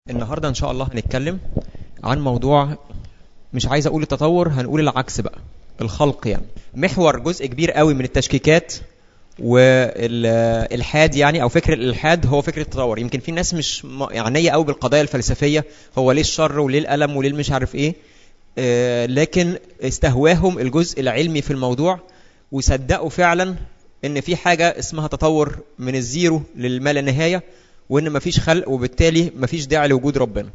النهاردة إن شاء الله هنتكلم عن موضوع مش عايز أقول التطور هنقول العكس بقى الخلق يعني محور جزء كبير قوي من التشكيكات والإلحاد يعني أو فكر الإلحاد هو فكرة التطور يمكن في ناس مش معنية قوي بالقضايا الفلسفية هو ليه الشر وليه الألم وليه مش عارف إيه آه، لكن استهواهم الجزء العلمي في الموضوع وصدقوا فعلا ان في حاجه اسمها تطور من الزيرو للما لا نهايه وان مفيش خلق وبالتالي مفيش داعي لوجود ربنا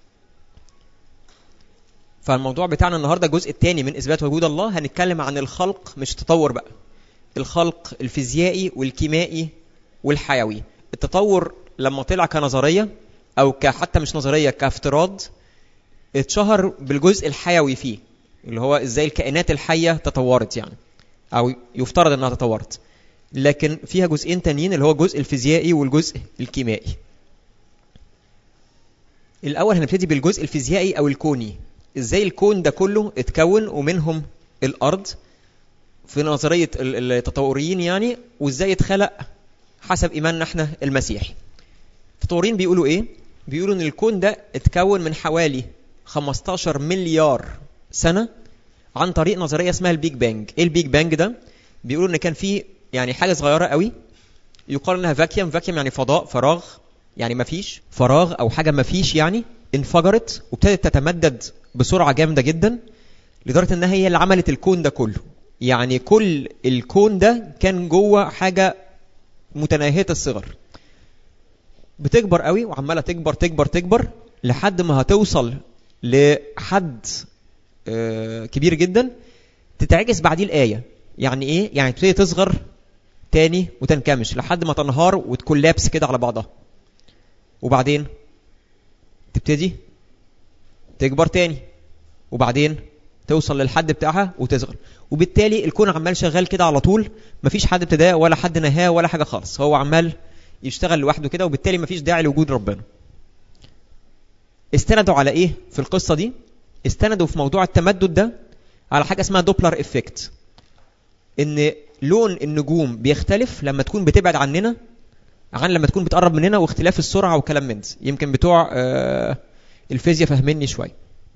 فالموضوع بتاعنا النهارده الجزء الثاني من اثبات وجود الله هنتكلم عن الخلق مش التطور بقى الخلق الفيزيائي والكيميائي والحيوي التطور لما طلع كنظريه او حتى مش نظريه كافتراض اتشهر بالجزء الحيوي فيه اللي هو ازاي الكائنات الحيه تطورت يعني او يفترض انها تطورت لكن فيها جزئين تانيين اللي هو الجزء الفيزيائي والجزء الكيميائي الاول هنبتدي بالجزء الفيزيائي او الكوني ازاي الكون ده كله اتكون ومنهم الارض في نظريه التطوريين يعني وازاي اتخلق حسب ايماننا احنا المسيحي التطوريين بيقولوا ايه بيقولوا ان الكون ده اتكون من حوالي 15 مليار سنه عن طريق نظريه اسمها البيج بانج ايه البيج بانج ده بيقولوا ان كان في يعني حاجه صغيره قوي يقال انها فاكيوم فاكيوم يعني فضاء فراغ يعني مفيش فراغ او حاجه مفيش يعني انفجرت وابتدت تتمدد بسرعه جامده جدا لدرجه انها هي اللي عملت الكون ده كله يعني كل الكون ده كان جوه حاجه متناهيه الصغر بتكبر قوي وعماله تكبر تكبر تكبر لحد ما هتوصل لحد كبير جدا تتعكس بعديه الآية يعني إيه؟ يعني تبتدي تصغر تاني وتنكمش لحد ما تنهار وتكولابس كده على بعضها وبعدين تبتدي تكبر تاني وبعدين توصل للحد بتاعها وتصغر وبالتالي الكون عمال شغال كده على طول مفيش حد ابتداه ولا حد نهاه ولا حاجه خالص هو عمال يشتغل لوحده كده وبالتالي مفيش داعي لوجود ربنا استندوا على ايه في القصه دي استندوا في موضوع التمدد ده على حاجه اسمها دوبلر افكت ان لون النجوم بيختلف لما تكون بتبعد عننا عن لما تكون بتقرب مننا واختلاف السرعه وكلام من ده يمكن بتوع آه الفيزياء فاهميني شويه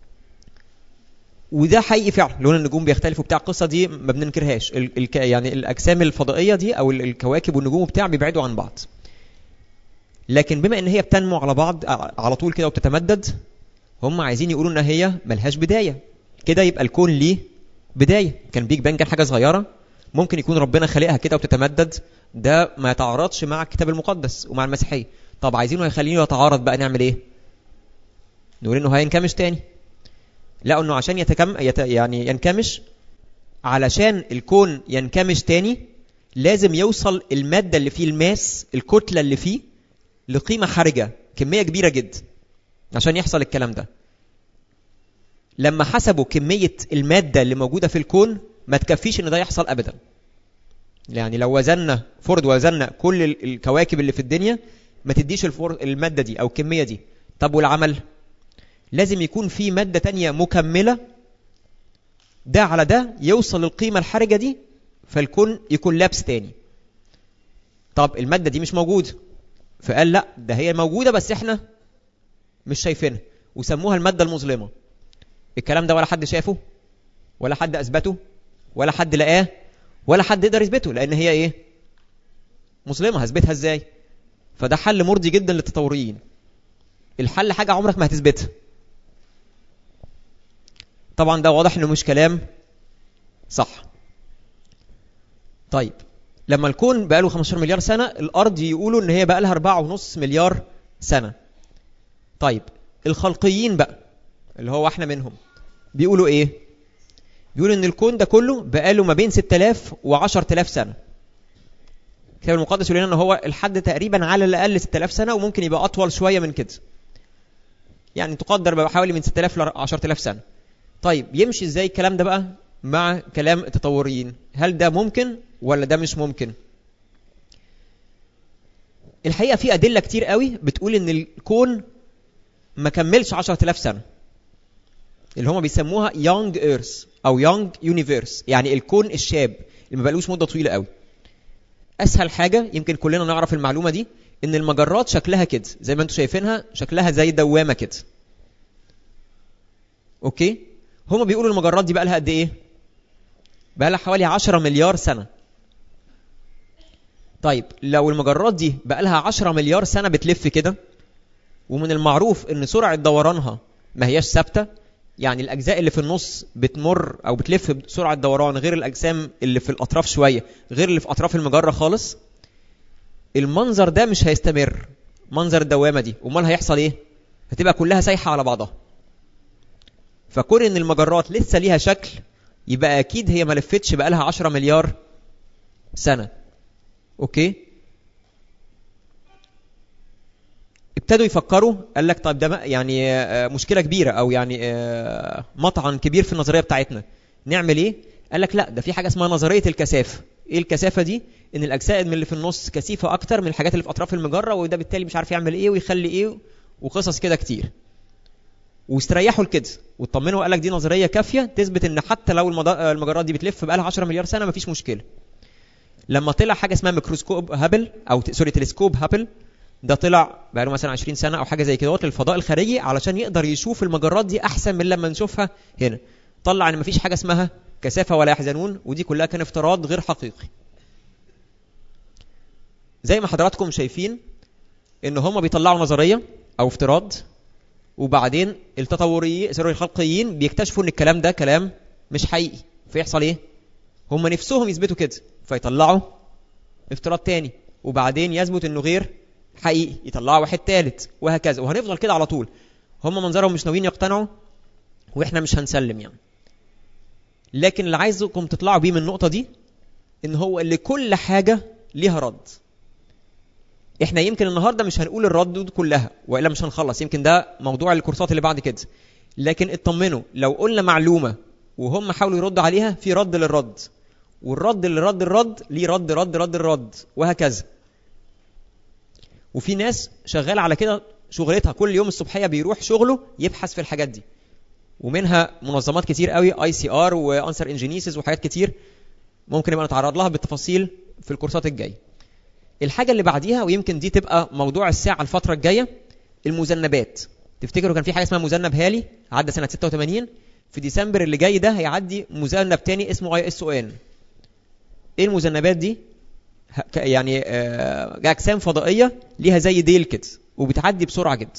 وده حقيقي فعلا لون النجوم بيختلف وبتاع القصه دي ما بننكرهاش ال ال يعني الاجسام الفضائيه دي او الكواكب والنجوم بتاع بيبعدوا عن بعض لكن بما ان هي بتنمو على بعض على طول كده وبتتمدد هم عايزين يقولوا ان هي ملهاش بدايه كده يبقى الكون ليه بدايه كان بيج بانج كان حاجه صغيره ممكن يكون ربنا خالقها كده وبتتمدد ده ما يتعارضش مع الكتاب المقدس ومع المسيحيه طب عايزينه يخلينه يتعارض بقى نعمل ايه نقول انه هينكمش تاني لا انه عشان يتكم يت... يعني ينكمش علشان الكون ينكمش تاني لازم يوصل الماده اللي فيه الماس الكتله اللي فيه لقيمه حرجه كميه كبيره جدا عشان يحصل الكلام ده لما حسبوا كمية المادة اللي موجودة في الكون ما تكفيش ان ده يحصل ابدا يعني لو وزننا فرض وزننا كل الكواكب اللي في الدنيا ما تديش الفرض المادة دي او الكمية دي طب والعمل لازم يكون في مادة تانية مكملة ده على ده يوصل للقيمة الحرجة دي فالكون يكون لابس تاني طب المادة دي مش موجودة فقال لا ده هي موجودة بس احنا مش شايفينها وسموها المادة المظلمة الكلام ده ولا حد شافه ولا حد أثبته ولا حد لقاه ولا حد يقدر يثبته لأن هي إيه مظلمة هثبتها إزاي فده حل مرضي جدا للتطوريين الحل حاجة عمرك ما هتثبتها طبعا ده واضح انه مش كلام صح طيب لما الكون بقى له 15 مليار سنة الأرض يقولوا إن هي بقى لها 4.5 مليار سنة طيب الخلقيين بقى اللي هو احنا منهم بيقولوا ايه بيقولوا ان الكون ده كله بقاله ما بين 6000 و10000 سنه الكتاب المقدس يقول لنا ان هو الحد تقريبا على الاقل 6000 سنه وممكن يبقى اطول شويه من كده يعني تقدر بقى حوالي من 6000 ل 10000 سنه طيب يمشي ازاي الكلام ده بقى مع كلام التطوريين هل ده ممكن ولا ده مش ممكن الحقيقه في ادله كتير قوي بتقول ان الكون ما كملش 10000 سنه اللي هم بيسموها يونج ايرث او يونج يونيفيرس يعني الكون الشاب اللي ما بقالوش مده طويله قوي اسهل حاجه يمكن كلنا نعرف المعلومه دي ان المجرات شكلها كده زي ما انتم شايفينها شكلها زي دوامه كده اوكي هما بيقولوا المجرات دي بقى لها قد ايه بقى لها حوالي 10 مليار سنه طيب لو المجرات دي بقى لها 10 مليار سنه بتلف كده ومن المعروف ان سرعه دورانها ما هياش ثابته يعني الاجزاء اللي في النص بتمر او بتلف بسرعه دوران غير الاجسام اللي في الاطراف شويه غير اللي في اطراف المجره خالص المنظر ده مش هيستمر منظر الدوامه دي امال هيحصل ايه هتبقى كلها سايحه على بعضها فكون ان المجرات لسه ليها شكل يبقى اكيد هي ما لفتش بقى لها 10 مليار سنه اوكي ابتدوا يفكروا قال لك طيب ده يعني مشكله كبيره او يعني مطعن كبير في النظريه بتاعتنا نعمل ايه قال لك لا ده في حاجه اسمها نظريه الكثافه ايه الكثافه دي ان الاجساد من اللي في النص كثيفه اكتر من الحاجات اللي في اطراف المجره وده بالتالي مش عارف يعمل ايه ويخلي ايه وقصص كده كتير واستريحوا لكده واطمنوا قال لك دي نظريه كافيه تثبت ان حتى لو المجرات دي بتلف بقى لها 10 مليار سنه مفيش مشكله لما طلع حاجه اسمها ميكروسكوب هابل او سوري تلسكوب هابل ده طلع بقاله مثلا 20 سنه او حاجه زي كده للفضاء الخارجي علشان يقدر يشوف المجرات دي احسن من لما نشوفها هنا طلع ان مفيش حاجه اسمها كثافه ولا يحزنون ودي كلها كان افتراض غير حقيقي زي ما حضراتكم شايفين ان هم بيطلعوا نظريه او افتراض وبعدين التطوريين سوري الخلقيين بيكتشفوا ان الكلام ده كلام مش حقيقي فيحصل ايه هم نفسهم يثبتوا كده فيطلعوا افتراض تاني وبعدين يثبت انه غير حقيقي يطلعوا واحد ثالث وهكذا وهنفضل كده على طول هم منظرهم مش ناويين يقتنعوا واحنا مش هنسلم يعني لكن اللي عايزكم تطلعوا بيه من النقطة دي ان هو اللي كل حاجة ليها رد احنا يمكن النهاردة مش هنقول الرد كلها وإلا مش هنخلص يمكن ده موضوع الكورسات اللي بعد كده لكن اطمنوا لو قلنا معلومة وهم حاولوا يردوا عليها في رد للرد والرد اللي رد الرد ليه رد رد رد الرد وهكذا وفي ناس شغاله على كده شغلتها كل يوم الصبحيه بيروح شغله يبحث في الحاجات دي ومنها منظمات كتير قوي اي سي ار وانسر انجينيسيس وحاجات كتير ممكن نبقى نتعرض لها بالتفاصيل في الكورسات الجايه الحاجه اللي بعديها ويمكن دي تبقى موضوع الساعه الفتره الجايه المذنبات تفتكروا كان في حاجه اسمها مذنب هالي عدى سنه 86 في ديسمبر اللي جاي ده هيعدي مذنب تاني اسمه اي اس او ان ايه المذنبات دي يعني اجسام فضائيه ليها زي ديل كده وبتعدي بسرعه جدا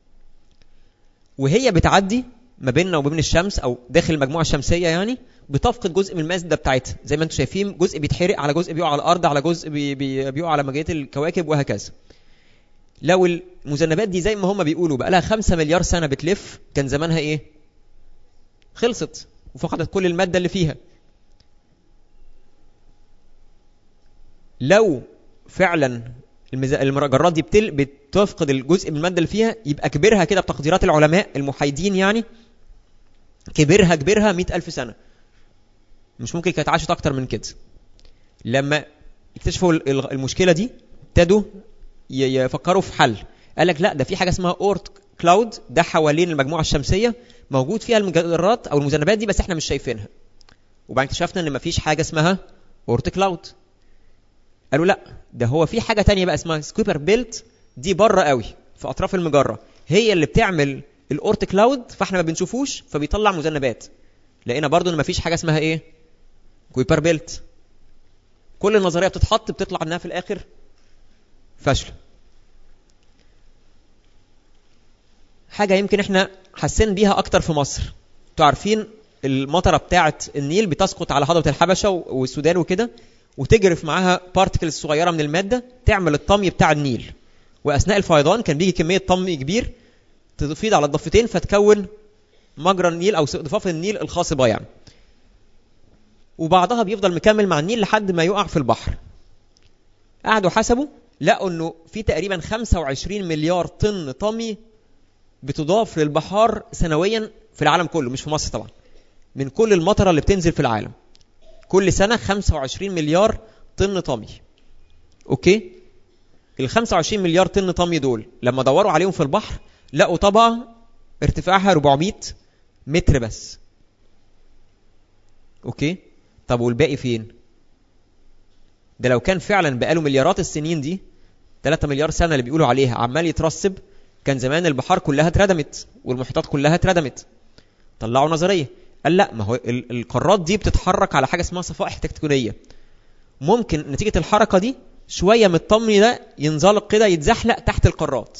وهي بتعدي ما بيننا وبين الشمس او داخل المجموعه الشمسيه يعني بتفقد جزء من الماده بتاعتها زي ما انتم شايفين جزء بيتحرق على جزء بيقع على الارض على جزء بي بي بيقع على مجالات الكواكب وهكذا لو المذنبات دي زي ما هم بيقولوا بقى لها 5 مليار سنه بتلف كان زمانها ايه خلصت وفقدت كل الماده اللي فيها لو فعلا المجرات دي بتل... بتفقد الجزء من الماده اللي فيها يبقى كبرها كده بتقديرات العلماء المحايدين يعني كبرها كبرها مئة ألف سنة مش ممكن كانت عاشت أكتر من كده لما اكتشفوا المشكلة دي ابتدوا يفكروا في حل قال لك لا ده في حاجة اسمها أورت كلاود ده حوالين المجموعة الشمسية موجود فيها المجرات أو المذنبات دي بس احنا مش شايفينها وبعدين اكتشفنا ان مفيش حاجة اسمها أورت كلاود قالوا لا ده هو في حاجه تانية بقى اسمها سكويبر بيلت دي بره قوي في اطراف المجره هي اللي بتعمل الاورت كلاود فاحنا ما بنشوفوش فبيطلع مذنبات لقينا برضو ان مفيش حاجه اسمها ايه كويبر بيلت كل النظريه بتتحط بتطلع انها في الاخر فاشله حاجه يمكن احنا حاسين بيها اكتر في مصر انتوا عارفين المطره بتاعه النيل بتسقط على هضبه الحبشه والسودان وكده وتجرف معاها بارتكلز صغيره من الماده تعمل الطمي بتاع النيل واثناء الفيضان كان بيجي كميه طمي كبير تفيض على الضفتين فتكون مجرى النيل او ضفاف النيل الخاصبه يعني وبعضها بيفضل مكمل مع النيل لحد ما يقع في البحر قعدوا حسبوا لقوا انه في تقريبا 25 مليار طن طمي بتضاف للبحار سنويا في العالم كله مش في مصر طبعا من كل المطره اللي بتنزل في العالم كل سنة 25 مليار طن طمي اوكي ال 25 مليار طن طمي دول لما دوروا عليهم في البحر لقوا طبقة ارتفاعها 400 متر بس اوكي طب والباقي فين ده لو كان فعلا بقاله مليارات السنين دي 3 مليار سنه اللي بيقولوا عليها عمال يترسب كان زمان البحار كلها اتردمت والمحيطات كلها اتردمت طلعوا نظريه قال لا ما هو القارات دي بتتحرك على حاجه اسمها صفائح تكتونيه ممكن نتيجه الحركه دي شويه من الطمي ده ينزلق كده يتزحلق تحت القارات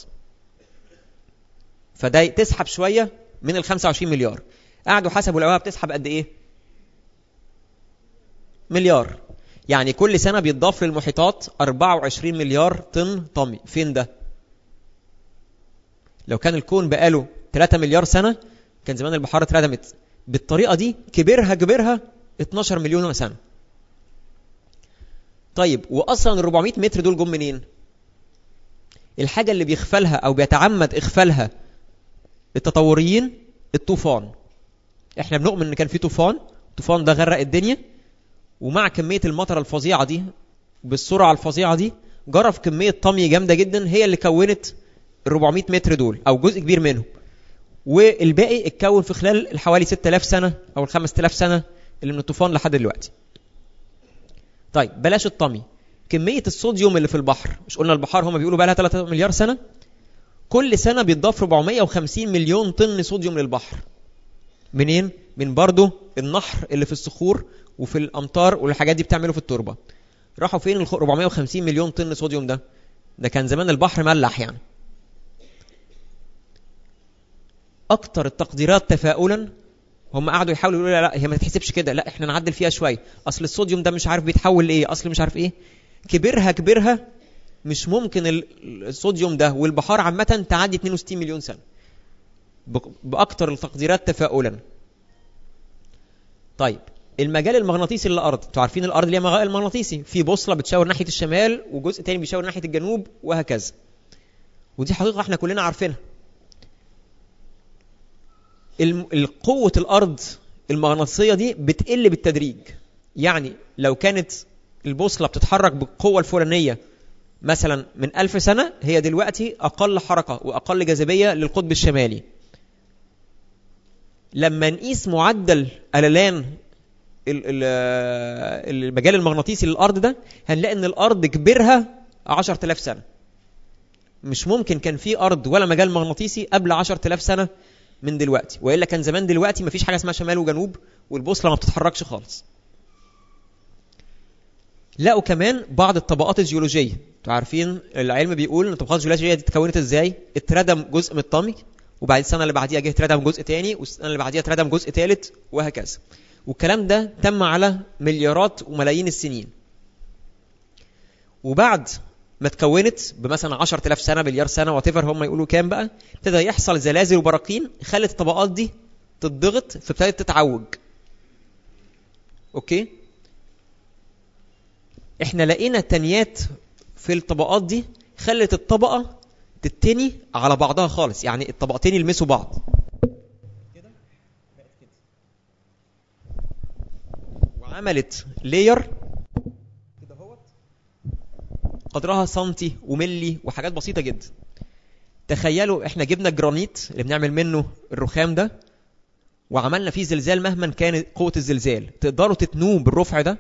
فده تسحب شويه من ال 25 مليار قعدوا حسبوا الهواء بتسحب قد ايه مليار يعني كل سنه بيتضاف للمحيطات 24 مليار طن طمي فين ده لو كان الكون بقاله 3 مليار سنه كان زمان البحار اتردمت بالطريقه دي كبرها كبرها 12 مليون سنه طيب واصلا ال 400 متر دول جم منين الحاجه اللي بيغفلها او بيتعمد اغفالها التطوريين الطوفان احنا بنؤمن ان كان في طوفان الطوفان ده غرق الدنيا ومع كميه المطره الفظيعه دي بالسرعه الفظيعه دي جرى في كميه طمي جامده جدا هي اللي كونت ال 400 متر دول او جزء كبير منهم والباقي اتكون في خلال الحوالي 6000 سنه او ال 5000 سنه اللي من الطوفان لحد دلوقتي طيب بلاش الطمي كميه الصوديوم اللي في البحر مش قلنا البحار هم بيقولوا بقى لها 3 مليار سنه كل سنه بيتضاف 450 مليون طن صوديوم للبحر منين من برضه النحر اللي في الصخور وفي الامطار والحاجات دي بتعمله في التربه راحوا فين ال 450 مليون طن صوديوم ده ده كان زمان البحر ملح يعني اكتر التقديرات تفاؤلا هم قعدوا يحاولوا يقولوا لا هي ما تتحسبش كده لا احنا نعدل فيها شويه اصل الصوديوم ده مش عارف بيتحول لايه اصل مش عارف ايه كبرها كبرها مش ممكن الصوديوم ده والبحار عامه تعدي 62 مليون سنه باكتر التقديرات تفاؤلا طيب المجال المغناطيسي للارض انتوا عارفين الارض ليها مجال مغناطيسي في بوصله بتشاور ناحيه الشمال وجزء تاني بيشاور ناحيه الجنوب وهكذا ودي حقيقه احنا كلنا عارفينها قوه الارض المغناطيسيه دي بتقل بالتدريج يعني لو كانت البوصله بتتحرك بالقوه الفلانيه مثلا من ألف سنة هي دلوقتي أقل حركة وأقل جاذبية للقطب الشمالي لما نقيس معدل قللان المجال المغناطيسي للأرض ده هنلاقي إن الأرض كبرها 10000 سنة مش ممكن كان في أرض ولا مجال مغناطيسي قبل 10000 سنة من دلوقتي وإلا كان زمان دلوقتي مفيش حاجة اسمها شمال وجنوب والبوصلة ما بتتحركش خالص لقوا كمان بعض الطبقات الجيولوجيه انتوا عارفين العلم بيقول ان الطبقات الجيولوجيه دي اتكونت ازاي اتردم جزء من الطمي وبعد السنه اللي بعديها جه اتردم جزء تاني والسنه اللي بعديها اتردم جزء ثالث وهكذا والكلام ده تم على مليارات وملايين السنين وبعد ما اتكونت بمثلا 10000 سنه مليار سنه وات هم يقولوا كام بقى ابتدى يحصل زلازل وبراكين خلت الطبقات دي تتضغط فابتدت تتعوج اوكي احنا لقينا تنيات في الطبقات دي خلت الطبقة تتني على بعضها خالص يعني الطبقتين يلمسوا بعض كده بقت كده وعملت لير كده اهوت قدرها سنتي وملي وحاجات بسيطة جدا تخيلوا احنا جبنا الجرانيت اللي بنعمل منه الرخام ده وعملنا فيه زلزال مهما كانت قوة الزلزال تقدروا تتنوه بالرفع ده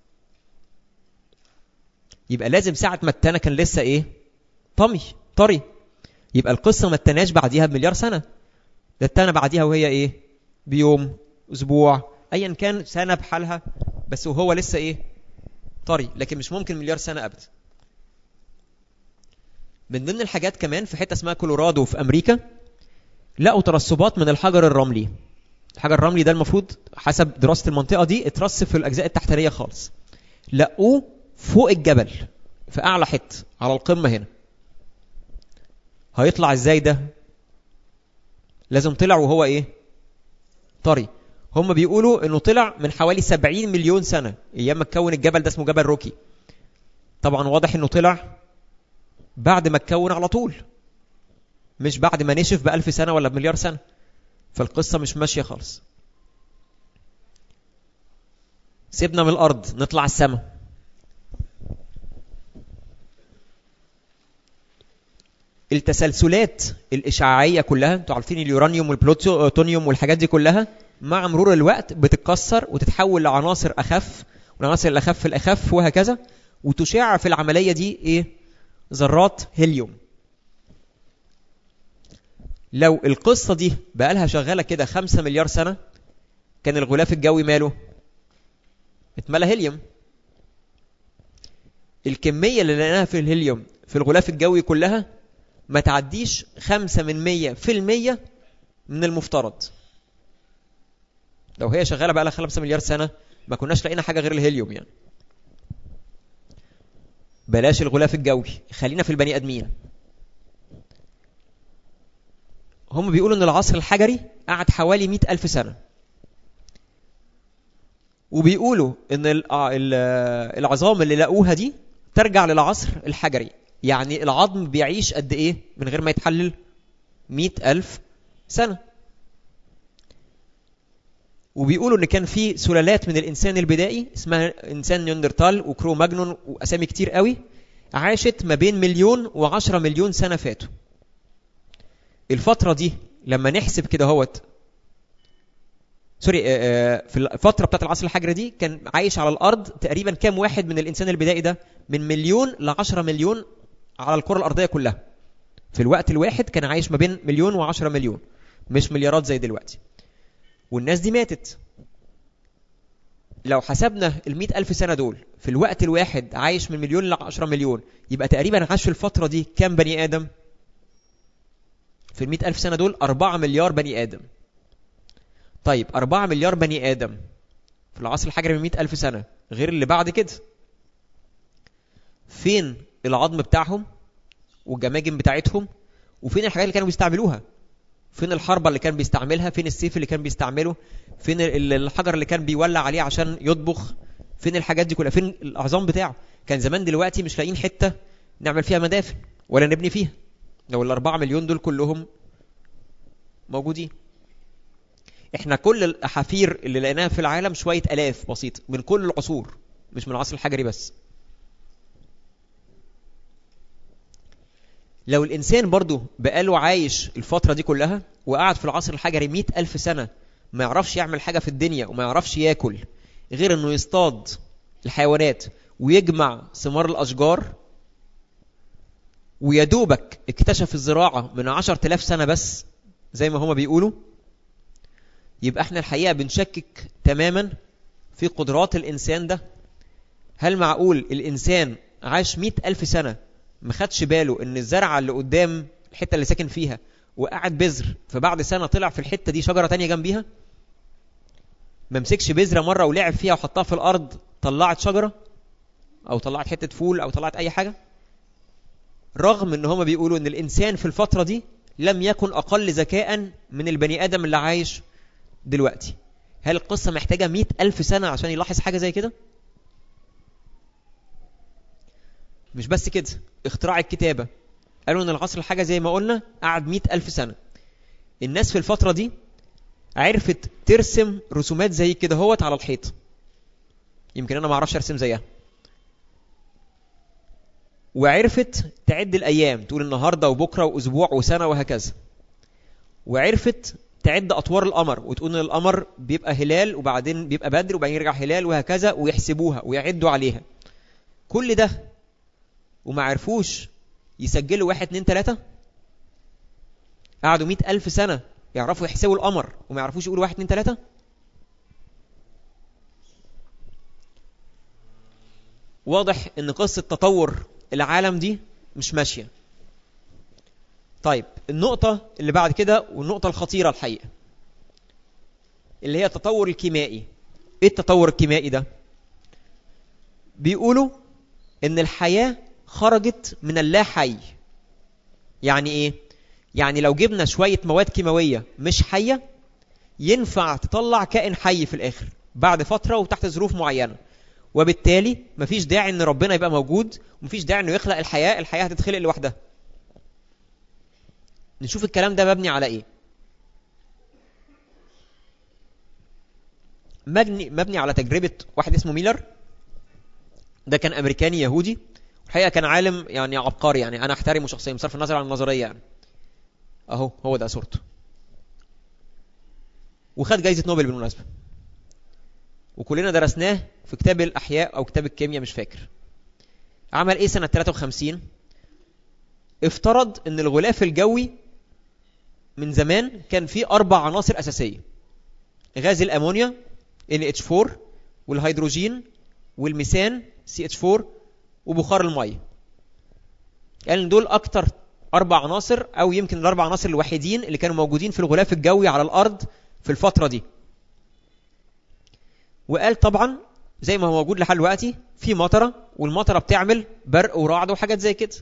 يبقى لازم ساعة ما التانة كان لسه ايه طمي طري يبقى القصة ما التناش بعديها بمليار سنة ده التانة بعديها وهي ايه بيوم اسبوع ايا كان سنة بحالها بس وهو لسه ايه طري لكن مش ممكن مليار سنة ابدا من ضمن الحاجات كمان في حتة اسمها كولورادو في امريكا لقوا ترسبات من الحجر الرملي الحجر الرملي ده المفروض حسب دراسة المنطقة دي اترسب في الأجزاء التحتانية خالص لقوه فوق الجبل في اعلى حته على القمه هنا هيطلع ازاي ده لازم طلع وهو ايه طري هم بيقولوا انه طلع من حوالي 70 مليون سنه ايام ما اتكون الجبل ده اسمه جبل روكي طبعا واضح انه طلع بعد ما اتكون على طول مش بعد ما نشف بألف سنة ولا بمليار سنة فالقصة مش ماشية خالص سيبنا من الأرض نطلع السماء التسلسلات الإشعاعية كلها انتوا عارفين اليورانيوم والبلوتونيوم والحاجات دي كلها مع مرور الوقت بتتكسر وتتحول لعناصر أخف والعناصر الأخف الأخف وهكذا وتشع في العملية دي إيه ذرات هيليوم لو القصة دي بقالها شغالة كده خمسة مليار سنة كان الغلاف الجوي ماله اتملى هيليوم الكمية اللي لقيناها في الهيليوم في الغلاف الجوي كلها ما تعديش خمسة من مية في المية من المفترض لو هي شغالة بقى لها خمسة مليار سنة ما كناش لقينا حاجة غير الهيليوم يعني بلاش الغلاف الجوي خلينا في البني آدمين هم بيقولوا ان العصر الحجري قعد حوالي مئة ألف سنة وبيقولوا ان العظام اللي لقوها دي ترجع للعصر الحجري يعني العظم بيعيش قد ايه من غير ما يتحلل مئة ألف سنة وبيقولوا ان كان في سلالات من الانسان البدائي اسمها انسان نيوندرتال وكرو ماجنون واسامي كتير قوي عاشت ما بين مليون وعشرة مليون سنة فاتوا الفترة دي لما نحسب كده هوت سوري في الفترة بتاعت العصر الحجري دي كان عايش على الأرض تقريبا كام واحد من الإنسان البدائي ده من مليون لعشرة مليون على الكرة الأرضية كلها في الوقت الواحد كان عايش ما بين مليون وعشرة مليون مش مليارات زي دلوقتي والناس دي ماتت لو حسبنا المئة ألف سنة دول في الوقت الواحد عايش من مليون لعشرة مليون يبقى تقريبا عاش في الفترة دي كام بني آدم في المئة ألف سنة دول أربعة مليار بني آدم طيب أربعة مليار بني آدم في العصر الحجري من مئة ألف سنة غير اللي بعد كده فين العظم بتاعهم والجماجم بتاعتهم وفين الحاجات اللي كانوا بيستعملوها فين الحربة اللي كان بيستعملها فين السيف اللي كان بيستعمله فين الحجر اللي كان بيولع عليه عشان يطبخ فين الحاجات دي كلها فين العظام بتاعه كان زمان دلوقتي مش لاقيين حتة نعمل فيها مدافن ولا نبني فيها لو الأربعة مليون دول كلهم موجودين احنا كل الأحافير اللي لقيناها في العالم شوية ألاف بسيطة من كل العصور مش من العصر الحجري بس لو الإنسان برضو بقاله عايش الفترة دي كلها وقعد في العصر الحجري مئة ألف سنة ما يعرفش يعمل حاجة في الدنيا وما يعرفش ياكل غير انه يصطاد الحيوانات ويجمع ثمار الأشجار ويدوبك اكتشف الزراعة من عشر تلاف سنة بس زي ما هما بيقولوا يبقى احنا الحقيقة بنشكك تماما في قدرات الإنسان ده هل معقول الإنسان عاش مئة ألف سنة ما خدش باله ان الزرعة اللي قدام الحتة اللي ساكن فيها وقعد بذر فبعد سنة طلع في الحتة دي شجرة تانية جنبيها ما مسكش بذرة مرة ولعب فيها وحطها في الأرض طلعت شجرة أو طلعت حتة فول أو طلعت أي حاجة رغم ان هما بيقولوا ان الإنسان في الفترة دي لم يكن أقل ذكاء من البني آدم اللي عايش دلوقتي هل القصة محتاجة مئة ألف سنة عشان يلاحظ حاجة زي كده؟ مش بس كده اختراع الكتابة قالوا ان العصر الحاجة زي ما قلنا قعد مئة ألف سنة الناس في الفترة دي عرفت ترسم رسومات زي كده هوت على الحيط يمكن انا ما اعرفش ارسم زيها وعرفت تعد الايام تقول النهارده وبكره واسبوع وسنه وهكذا وعرفت تعد اطوار القمر وتقول ان القمر بيبقى هلال وبعدين بيبقى بدر وبعدين يرجع هلال وهكذا ويحسبوها ويعدوا عليها كل ده وما عرفوش يسجلوا واحد اتنين تلاتة قعدوا مئة ألف سنة يعرفوا يحسبوا القمر وما يعرفوش يقولوا واحد اتنين تلاتة واضح ان قصة تطور العالم دي مش ماشية طيب النقطة اللي بعد كده والنقطة الخطيرة الحقيقة اللي هي التطور الكيميائي ايه التطور الكيميائي ده بيقولوا ان الحياة خرجت من اللا حي يعني ايه يعني لو جبنا شوية مواد كيماوية مش حية ينفع تطلع كائن حي في الاخر بعد فترة وتحت ظروف معينة وبالتالي مفيش داعي ان ربنا يبقى موجود ومفيش داعي انه يخلق الحياة الحياة هتتخلق لوحدها نشوف الكلام ده مبني على ايه مبني, مبني على تجربة واحد اسمه ميلر ده كان امريكاني يهودي الحقيقة كان عالم يعني عبقري يعني انا احترمه شخصيا بصرف النظر عن النظرية يعني اهو هو ده صورته وخد جايزة نوبل بالمناسبة وكلنا درسناه في كتاب الأحياء أو كتاب الكيمياء مش فاكر عمل إيه سنة 53 افترض ان الغلاف الجوي من زمان كان فيه اربع عناصر اساسيه غاز الامونيا NH4 والهيدروجين والميثان CH4 وبخار الميه قال ان دول اكتر اربع عناصر او يمكن الاربع عناصر الوحيدين اللي كانوا موجودين في الغلاف الجوي على الارض في الفتره دي وقال طبعا زي ما هو موجود لحد دلوقتي في مطره والمطره بتعمل برق ورعد وحاجات زي كده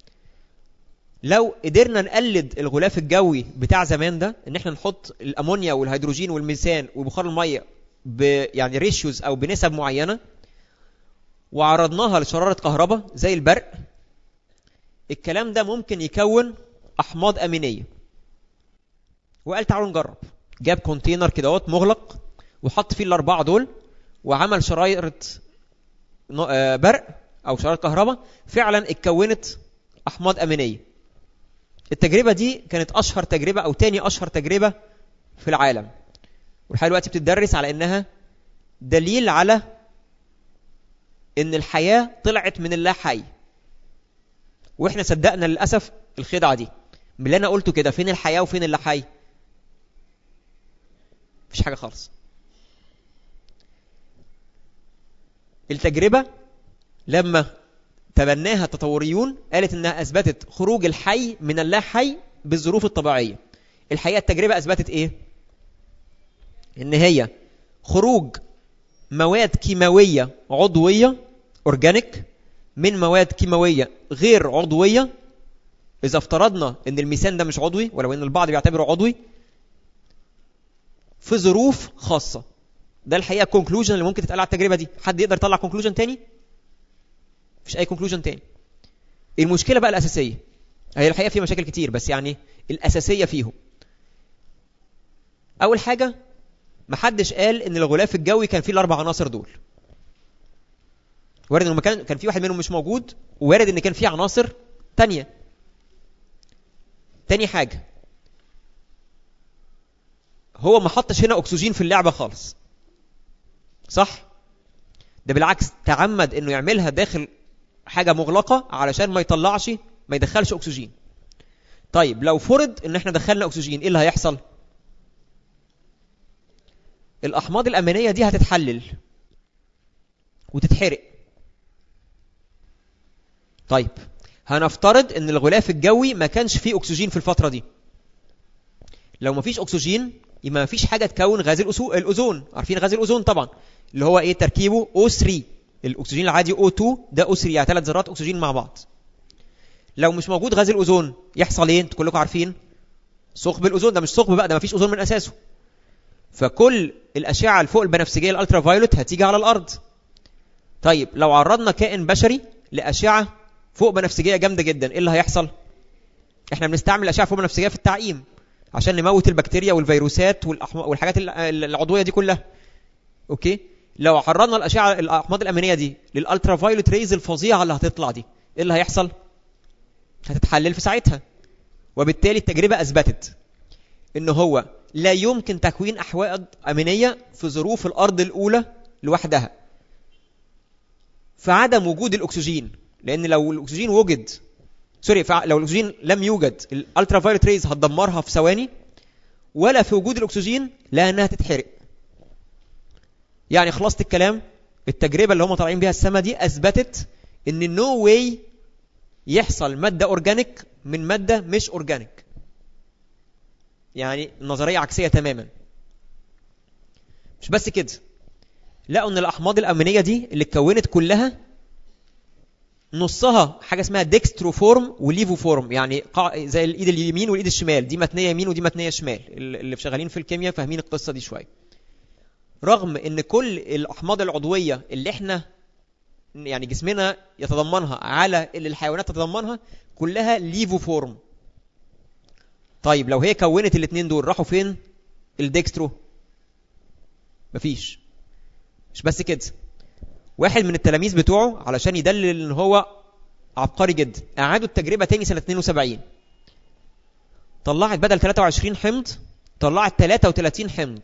لو قدرنا نقلد الغلاف الجوي بتاع زمان ده ان احنا نحط الامونيا والهيدروجين والميثان وبخار الميه ب يعني ريشيوز او بنسب معينه وعرضناها لشراره كهرباء زي البرق الكلام ده ممكن يكون احماض امينيه وقال تعالوا نجرب جاب كونتينر كده اهوت مغلق وحط فيه الاربعه دول وعمل شرايط برق او شرايط كهرباء فعلا اتكونت احماض امينيه التجربه دي كانت اشهر تجربه او تاني اشهر تجربه في العالم ولحد دلوقتي بتدرس على انها دليل على ان الحياه طلعت من اللا حي واحنا صدقنا للاسف الخدعه دي من اللي انا قلته كده فين الحياه وفين اللا حي مفيش حاجه خالص التجربه لما تبناها التطوريون قالت انها اثبتت خروج الحي من اللا حي بالظروف الطبيعيه الحقيقه التجربه اثبتت ايه ان هي خروج مواد كيماويه عضويه اورجانيك من مواد كيماويه غير عضويه اذا افترضنا ان الميثان ده مش عضوي ولو ان البعض بيعتبره عضوي في ظروف خاصه ده الحقيقه الكونكلوجن اللي ممكن تتقال على التجربه دي حد يقدر يطلع كونكلوجن تاني مفيش اي كونكلوجن تاني المشكله بقى الاساسيه هي الحقيقه في مشاكل كتير بس يعني الاساسيه فيهم اول حاجه محدش قال ان الغلاف الجوي كان فيه الاربع عناصر دول وارد انه كان كان في واحد منهم مش موجود وارد ان كان في عناصر تانية تاني حاجه هو ما حطش هنا اكسجين في اللعبه خالص صح ده بالعكس تعمد انه يعملها داخل حاجه مغلقه علشان ما يطلعش ما يدخلش اكسجين طيب لو فرض ان احنا دخلنا اكسجين ايه اللي هيحصل الاحماض الامينيه دي هتتحلل وتتحرق طيب هنفترض ان الغلاف الجوي ما كانش فيه اكسجين في الفتره دي لو ما فيش اكسجين يبقى ما فيش حاجه تكون غاز الاوزون عارفين غاز الاوزون طبعا اللي هو ايه تركيبه O3 الاكسجين العادي O2 ده O3 يعني ثلاث ذرات اكسجين مع بعض لو مش موجود غاز الاوزون يحصل ايه انتوا كلكم عارفين ثقب الاوزون ده مش ثقب بقى ده ما فيش اوزون من اساسه فكل الاشعه الفوق البنفسجيه الالترا فايولوت هتيجي على الارض طيب لو عرضنا كائن بشري لاشعه فوق بنفسجيه جامده جدا ايه اللي هيحصل احنا بنستعمل الاشعه فوق بنفسجيه في التعقيم عشان نموت البكتيريا والفيروسات والحاجات العضويه دي كلها اوكي لو عرضنا الاشعه الاحماض الامينيه دي للالترا فايولوت ريز الفظيعه اللي هتطلع دي ايه اللي هيحصل هتتحلل في ساعتها وبالتالي التجربه اثبتت ان هو لا يمكن تكوين احواض امينيه في ظروف الارض الاولى لوحدها فعدم وجود الاكسجين لان لو الاكسجين وجد سوري لو الاكسجين لم يوجد الالترا فايولت ريز هتدمرها في ثواني ولا في وجود الاكسجين لا انها تتحرق يعني خلاصه الكلام التجربه اللي هم طالعين بيها السما دي اثبتت ان نو no واي يحصل ماده اورجانيك من ماده مش اورجانيك يعني نظريه عكسيه تماما مش بس كده لقوا ان الاحماض الامينيه دي اللي اتكونت كلها نصها حاجه اسمها ديكسترو فورم وليفو فورم يعني زي الايد اليمين والايد الشمال دي متنيه يمين ودي متنيه شمال اللي شغالين في الكيمياء فاهمين القصه دي شويه رغم ان كل الاحماض العضويه اللي احنا يعني جسمنا يتضمنها على اللي الحيوانات تتضمنها كلها ليفو فورم طيب لو هي كونت الاثنين دول راحوا فين الديكسترو مفيش مش بس كده واحد من التلاميذ بتوعه علشان يدلل ان هو عبقري جدا اعادوا التجربه تاني سنه 72 طلعت بدل 23 حمض طلعت 33 حمض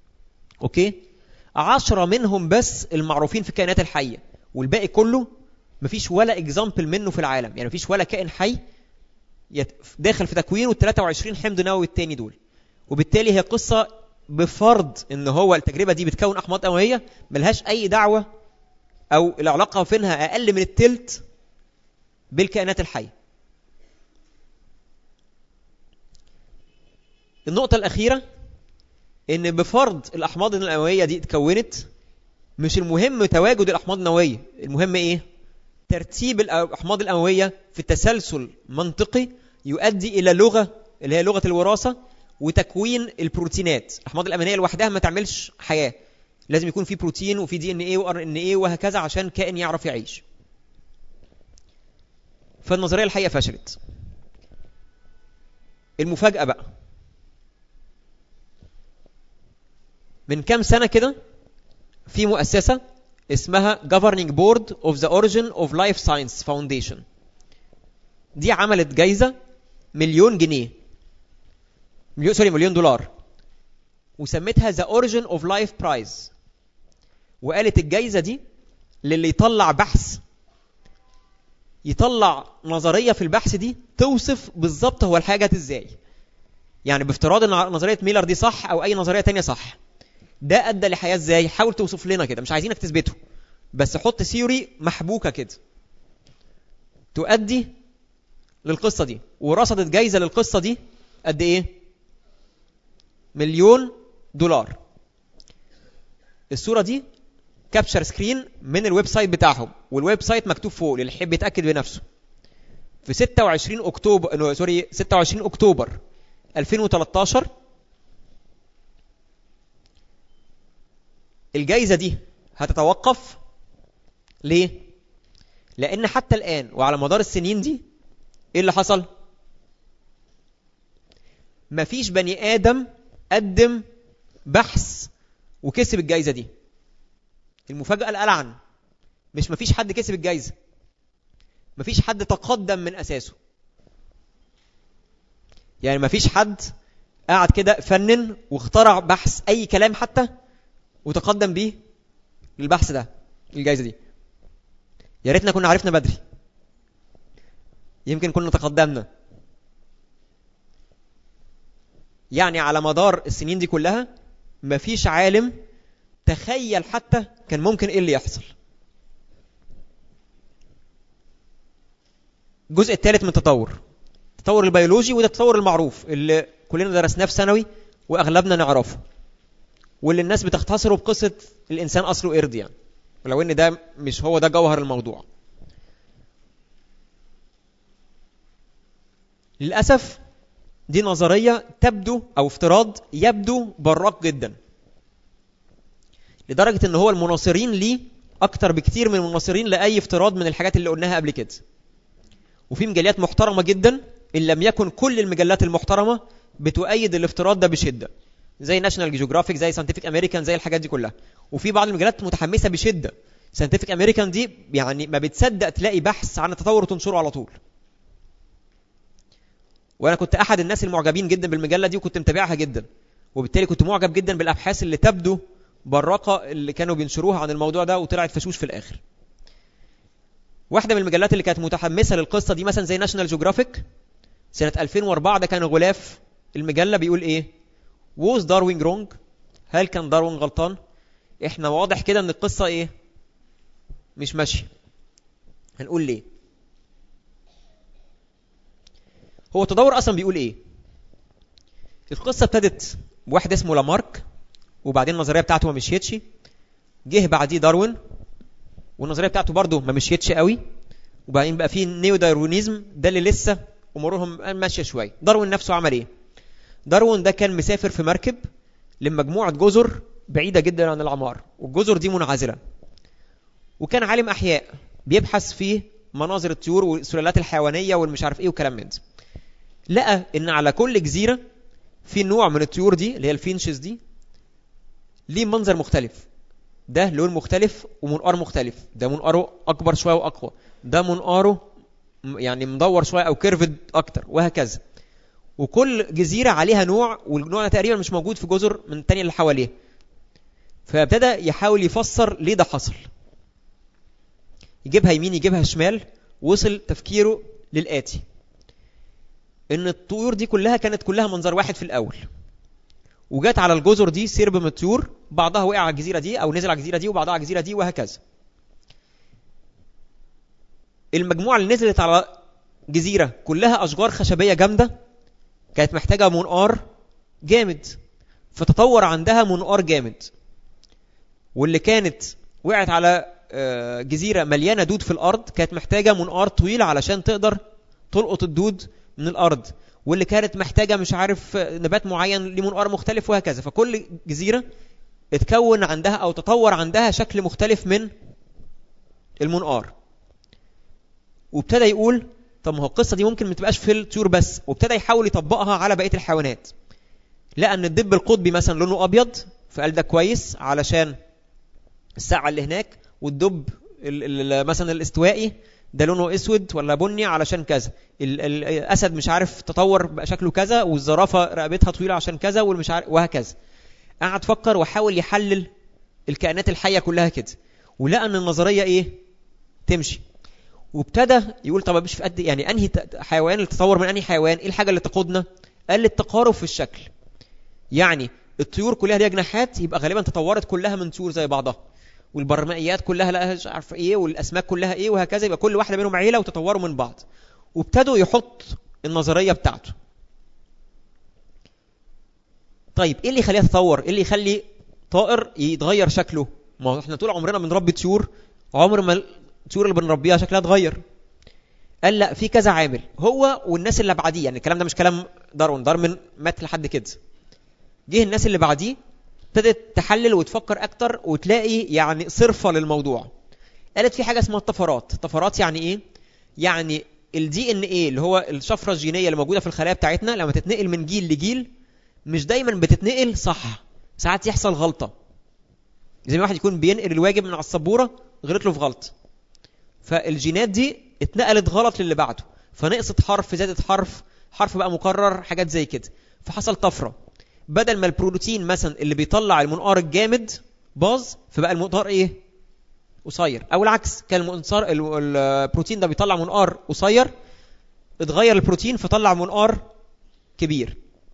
اوكي عشرة منهم بس المعروفين في الكائنات الحيه والباقي كله مفيش ولا اكزامبل منه في العالم يعني مفيش ولا كائن حي داخل في تكوينه ال 23 حمض نووي التاني دول وبالتالي هي قصه بفرض ان هو التجربه دي بتكون احماض امويه ملهاش اي دعوه او العلاقه بينها اقل من التلت بالكائنات الحيه النقطه الاخيره ان بفرض الاحماض الامويه دي اتكونت مش المهم تواجد الاحماض النوويه المهم ايه ترتيب الاحماض الامويه في تسلسل منطقي يؤدي الى لغه اللي هي لغه الوراثه وتكوين البروتينات الاحماض الامينيه لوحدها ما تعملش حياه لازم يكون في بروتين وفي دي ان ايه وار ان ايه وهكذا عشان كائن يعرف يعيش فالنظريه الحقيقه فشلت المفاجاه بقى من كام سنه كده في مؤسسه اسمها Governing Board of the Origin of Life Science Foundation دي عملت جايزه مليون جنيه مليون سوري مليون دولار وسميتها The Origin of Life Prize وقالت الجايزة دي للي يطلع بحث يطلع نظرية في البحث دي توصف بالظبط هو الحاجة جت ازاي يعني بافتراض ان نظرية ميلر دي صح او اي نظرية تانية صح ده ادى لحياة ازاي حاول توصف لنا كده مش عايزينك تثبته بس حط ثيوري محبوكة كده تؤدي للقصة دي ورصدت جايزة للقصة دي قد ايه مليون دولار الصورة دي كابتشر سكرين من الويب سايت بتاعهم والويب سايت مكتوب فوق للي يحب يتأكد بنفسه في 26 اكتوبر سوري 26 اكتوبر 2013 الجائزة دي هتتوقف ليه؟ لأن حتى الآن وعلى مدار السنين دي إيه اللي حصل؟ مفيش بني آدم قدم بحث وكسب الجائزة دي المفاجأة الألعن مش مفيش حد كسب الجائزة مفيش حد تقدم من أساسه يعني مفيش حد قاعد كده فنن واخترع بحث أي كلام حتى وتقدم بيه للبحث ده الجائزة دي يا ريتنا كنا عرفنا بدري يمكن كنا تقدمنا يعني على مدار السنين دي كلها مفيش عالم تخيل حتى كان ممكن ايه اللي يحصل الجزء الثالث من التطور التطور البيولوجي وده التطور المعروف اللي كلنا درسناه في ثانوي واغلبنا نعرفه واللي الناس بتختصره بقصه الانسان اصله قرد يعني ولو ان ده مش هو ده جوهر الموضوع للاسف دي نظريه تبدو او افتراض يبدو براق جدا لدرجه ان هو المناصرين ليه اكتر بكتير من المناصرين لاي افتراض من الحاجات اللي قلناها قبل كده وفي مجلات محترمه جدا ان لم يكن كل المجلات المحترمه بتؤيد الافتراض ده بشده زي ناشونال جيوغرافيك زي ساينتفك امريكان زي الحاجات دي كلها وفي بعض المجلات متحمسه بشده ساينتفك امريكان دي يعني ما بتصدق تلاقي بحث عن التطور وتنشره على طول وانا كنت احد الناس المعجبين جدا بالمجله دي وكنت متابعها جدا وبالتالي كنت معجب جدا بالابحاث اللي تبدو براقه اللي كانوا بينشروها عن الموضوع ده وطلعت فشوش في الاخر واحده من المجلات اللي كانت متحمسه للقصه دي مثلا زي ناشونال جيوغرافيك سنه 2004 ده كان غلاف المجله بيقول ايه ووز داروين رونج هل كان داروين غلطان احنا واضح كده ان القصه ايه مش ماشيه هنقول ليه هو التدور اصلا بيقول ايه القصه ابتدت بواحد اسمه لامارك وبعدين النظريه بتاعته ما مشيتش جه بعديه داروين والنظريه بتاعته برضه ما مشيتش قوي وبعدين بقى في نيو داروينيزم ده اللي لسه امورهم ماشيه شويه داروين نفسه عمل ايه داروين ده كان مسافر في مركب لمجموعه جزر بعيده جدا عن العمار والجزر دي منعزله وكان عالم احياء بيبحث في مناظر الطيور والسلالات الحيوانيه والمش عارف ايه وكلام من ده لقى ان على كل جزيره في نوع من الطيور دي اللي هي الفينشز دي ليه منظر مختلف ده لون مختلف ومنقار مختلف ده منقاره اكبر شويه واقوى ده منقاره يعني مدور شويه او كيرفد اكتر وهكذا وكل جزيره عليها نوع والنوع ده تقريبا مش موجود في جزر من الثانيه اللي حواليه فابتدى يحاول يفسر ليه ده حصل يجيبها يمين يجيبها شمال وصل تفكيره للآتي ان الطيور دي كلها كانت كلها منظر واحد في الاول وجات على الجزر دي سرب من الطيور بعضها وقع على الجزيره دي او نزل على الجزيره دي وبعضها على الجزيره دي وهكذا المجموعه اللي نزلت على جزيره كلها اشجار خشبيه جامده كانت محتاجه منقار جامد فتطور عندها منقار جامد واللي كانت وقعت على جزيره مليانه دود في الارض كانت محتاجه منقار طويل علشان تقدر تلقط الدود من الارض واللي كانت محتاجه مش عارف نبات معين لمنقار مختلف وهكذا فكل جزيره اتكون عندها او تطور عندها شكل مختلف من المنقار وابتدى يقول طب ما هو القصه دي ممكن ما تبقاش في الطيور بس وابتدى يحاول يطبقها على بقيه الحيوانات لقى ان الدب القطبي مثلا لونه ابيض فقال ده كويس علشان الساعه اللي هناك والدب مثلا الاستوائي ده لونه اسود ولا بني علشان كذا الاسد مش عارف تطور بقى شكله كذا والزرافه رقبتها طويله عشان كذا والمش عارف وهكذا قعد فكر وحاول يحلل الكائنات الحيه كلها كده ولقى ان النظريه ايه تمشي وابتدى يقول طب مش في قد يعني انهي حيوان اللي تطور من انهي حيوان ايه الحاجه اللي تقودنا قال التقارب في الشكل يعني الطيور كلها ليها جناحات يبقى غالبا تطورت كلها من طيور زي بعضها والبرمائيات كلها لها مش عارف ايه والاسماك كلها ايه وهكذا يبقى كل واحده منهم عيله وتطوروا من بعض وابتدوا يحط النظريه بتاعته طيب ايه اللي يخليها تتطور ايه اللي يخلي طائر يتغير شكله ما هو احنا طول عمرنا بنربي طيور عمر ما الطيور اللي بنربيها شكلها اتغير قال لا في كذا عامل هو والناس اللي بعديه يعني الكلام ده مش كلام داروين داروين مات لحد كده جه الناس اللي بعديه ابتدت تحلل وتفكر اكتر وتلاقي يعني صرفه للموضوع قالت في حاجه اسمها الطفرات الطفرات يعني ايه يعني الدي ان ايه اللي هو الشفره الجينيه اللي موجوده في الخلايا بتاعتنا لما تتنقل من جيل لجيل مش دايما بتتنقل صح ساعات يحصل غلطه زي ما واحد يكون بينقل الواجب من على السبوره غلط له في غلط فالجينات دي اتنقلت غلط للي بعده فنقصت حرف زادت حرف حرف بقى مكرر حاجات زي كده فحصل طفره بدل ما البروتين مثلا اللي بيطلع المنقار الجامد باظ فبقى المنقار ايه قصير او العكس كان المنقار البروتين ده بيطلع منقار قصير اتغير البروتين فطلع منقار كبير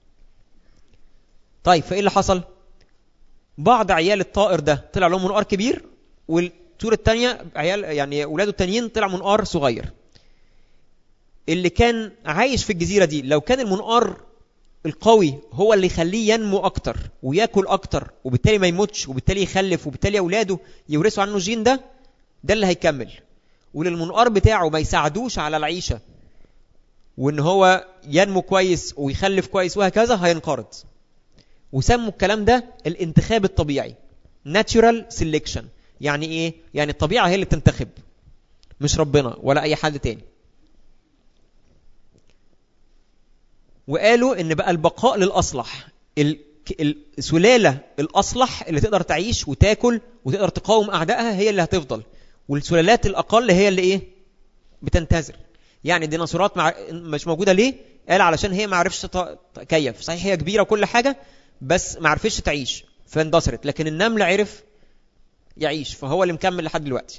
طيب فايه اللي حصل بعض عيال الطائر ده طلع لهم منقار كبير والطيور الثانيه عيال يعني اولاده التانيين طلع منقار صغير اللي كان عايش في الجزيره دي لو كان المنقار القوي هو اللي يخليه ينمو اكتر وياكل اكتر وبالتالي ما يموتش وبالتالي يخلف وبالتالي اولاده يورثوا عنه الجين ده ده اللي هيكمل وللمنقار بتاعه ما يساعدوش على العيشه وان هو ينمو كويس ويخلف كويس وهكذا هينقرض وسموا الكلام ده الانتخاب الطبيعي natural selection يعني ايه يعني الطبيعه هي اللي بتنتخب مش ربنا ولا اي حد تاني وقالوا ان بقى البقاء للاصلح السلاله الاصلح اللي تقدر تعيش وتاكل وتقدر تقاوم اعدائها هي اللي هتفضل والسلالات الاقل هي اللي ايه بتنتظر يعني الديناصورات مع... مش موجوده ليه قال علشان هي ما عرفش تكيف صحيح هي كبيره وكل حاجه بس ما عرفتش تعيش فاندثرت لكن النمل عرف يعيش فهو اللي مكمل لحد دلوقتي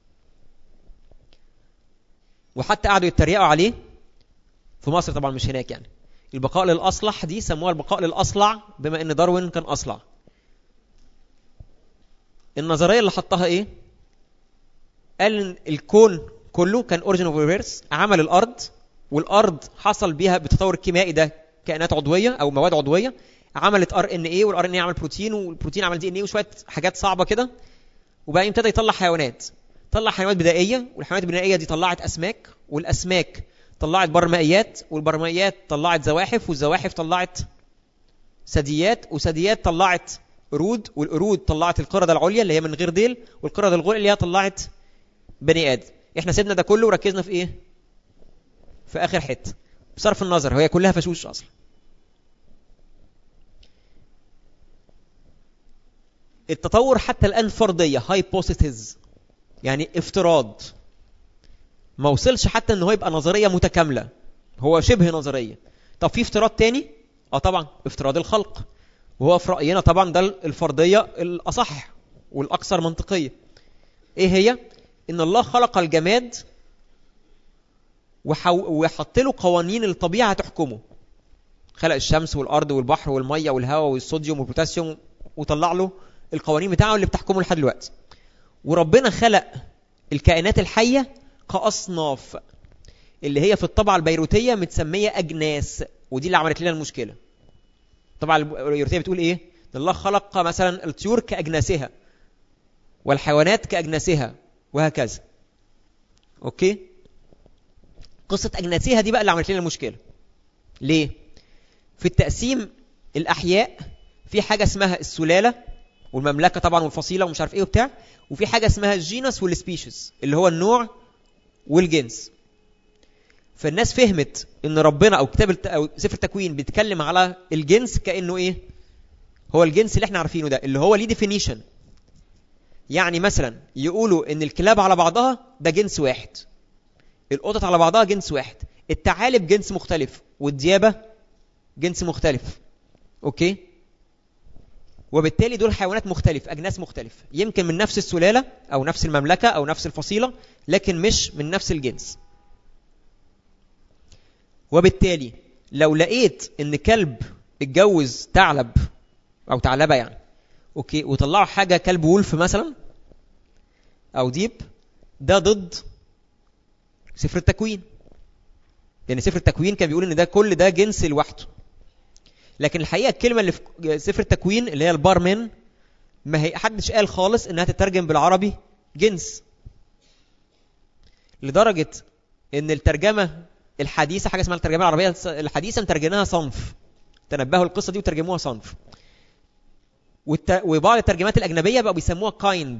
وحتى قعدوا يتريقوا عليه في مصر طبعا مش هناك يعني البقاء للأصلح دي سموها البقاء للأصلع بما ان داروين كان أصلع النظرية اللي حطها ايه قال ان الكون كله كان اوريجين اوف ريفيرس عمل الارض والارض حصل بيها بالتطور الكيميائي ده كائنات عضويه او مواد عضويه عملت ار ان ايه والار ان ايه عمل بروتين والبروتين عمل دي ان ايه وشويه حاجات صعبه كده وبعدين ابتدى يطلع حيوانات طلع حيوانات بدائيه والحيوانات البدائيه دي طلعت اسماك والاسماك طلعت برمائيات والبرمائيات طلعت زواحف والزواحف طلعت ثدييات وثدييات طلعت قرود والقرود طلعت القردة العليا اللي هي من غير ديل والقردة الغول اللي هي طلعت بني ادم احنا سيبنا ده كله وركزنا في ايه في اخر حته بصرف النظر هي كلها فشوش اصلا التطور حتى الان فرضيه هايبوثيسز يعني افتراض ما وصلش حتى ان هو يبقى نظريه متكامله هو شبه نظريه طب في افتراض تاني اه طبعا افتراض الخلق وهو في راينا طبعا ده الفرضيه الاصح والاكثر منطقيه ايه هي ان الله خلق الجماد وحط له قوانين الطبيعه تحكمه خلق الشمس والارض والبحر والميه والهواء والصوديوم والبوتاسيوم وطلع له القوانين بتاعه اللي بتحكمه لحد دلوقتي وربنا خلق الكائنات الحيه كاصناف اللي هي في الطبعه البيروتيه متسميه اجناس ودي اللي عملت لنا المشكله الطبعه البيروتيه بتقول ايه الله خلق مثلا الطيور كاجناسها والحيوانات كاجناسها وهكذا اوكي قصه اجناسها دي بقى اللي عملت لنا المشكله ليه في التقسيم الاحياء في حاجه اسمها السلاله والمملكه طبعا والفصيله ومش عارف ايه وبتاع وفي حاجه اسمها الجينس والسبيشيز اللي هو النوع والجنس فالناس فهمت ان ربنا او كتاب الت... او سفر التكوين بيتكلم على الجنس كانه ايه هو الجنس اللي احنا عارفينه ده اللي هو ليه ديفينيشن يعني مثلا يقولوا ان الكلاب على بعضها ده جنس واحد القطط على بعضها جنس واحد الثعالب جنس مختلف والديابه جنس مختلف اوكي وبالتالي دول حيوانات مختلف اجناس مختلف يمكن من نفس السلاله او نفس المملكه او نفس الفصيله لكن مش من نفس الجنس وبالتالي لو لقيت ان كلب اتجوز ثعلب او ثعلبه يعني اوكي وطلعوا حاجه كلب وولف مثلا او ديب ده ضد سفر التكوين يعني سفر التكوين كان بيقول ان ده كل ده جنس لوحده لكن الحقيقه الكلمه اللي في سفر التكوين اللي هي البارمن ما هي حدش قال خالص انها تترجم بالعربي جنس لدرجه ان الترجمه الحديثه حاجه اسمها الترجمه العربيه الحديثه مترجمينها صنف تنبهوا القصه دي وترجموها صنف والت... وبعض الترجمات الاجنبيه بقوا بيسموها كايند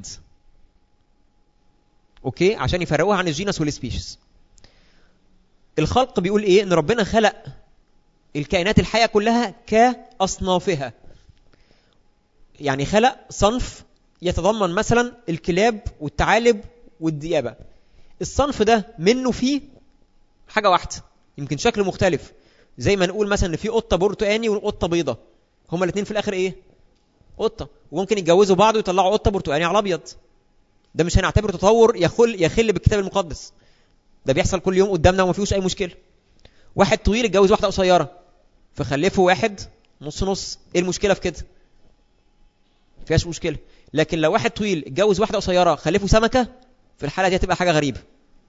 اوكي عشان يفرقوها عن الجينس والسبيشيز الخلق بيقول ايه ان ربنا خلق الكائنات الحيه كلها كاصنافها يعني خلق صنف يتضمن مثلا الكلاب والثعالب والديابه الصنف ده منه فيه حاجه واحده يمكن شكله مختلف زي ما نقول مثلا ان في قطه برتقاني وقطه بيضه هما الاثنين في الاخر ايه قطه وممكن يتجوزوا بعض ويطلعوا قطه برتقاني على ابيض ده مش هنعتبره تطور يخل يخل بالكتاب المقدس ده بيحصل كل يوم قدامنا وما فيهوش اي مشكله واحد طويل اتجوز واحده قصيره فخلفوا واحد نص نص ايه المشكله في كده فيهاش مشكله لكن لو واحد طويل اتجوز واحده قصيره خلفوا سمكه في الحاله دي هتبقى حاجه غريبه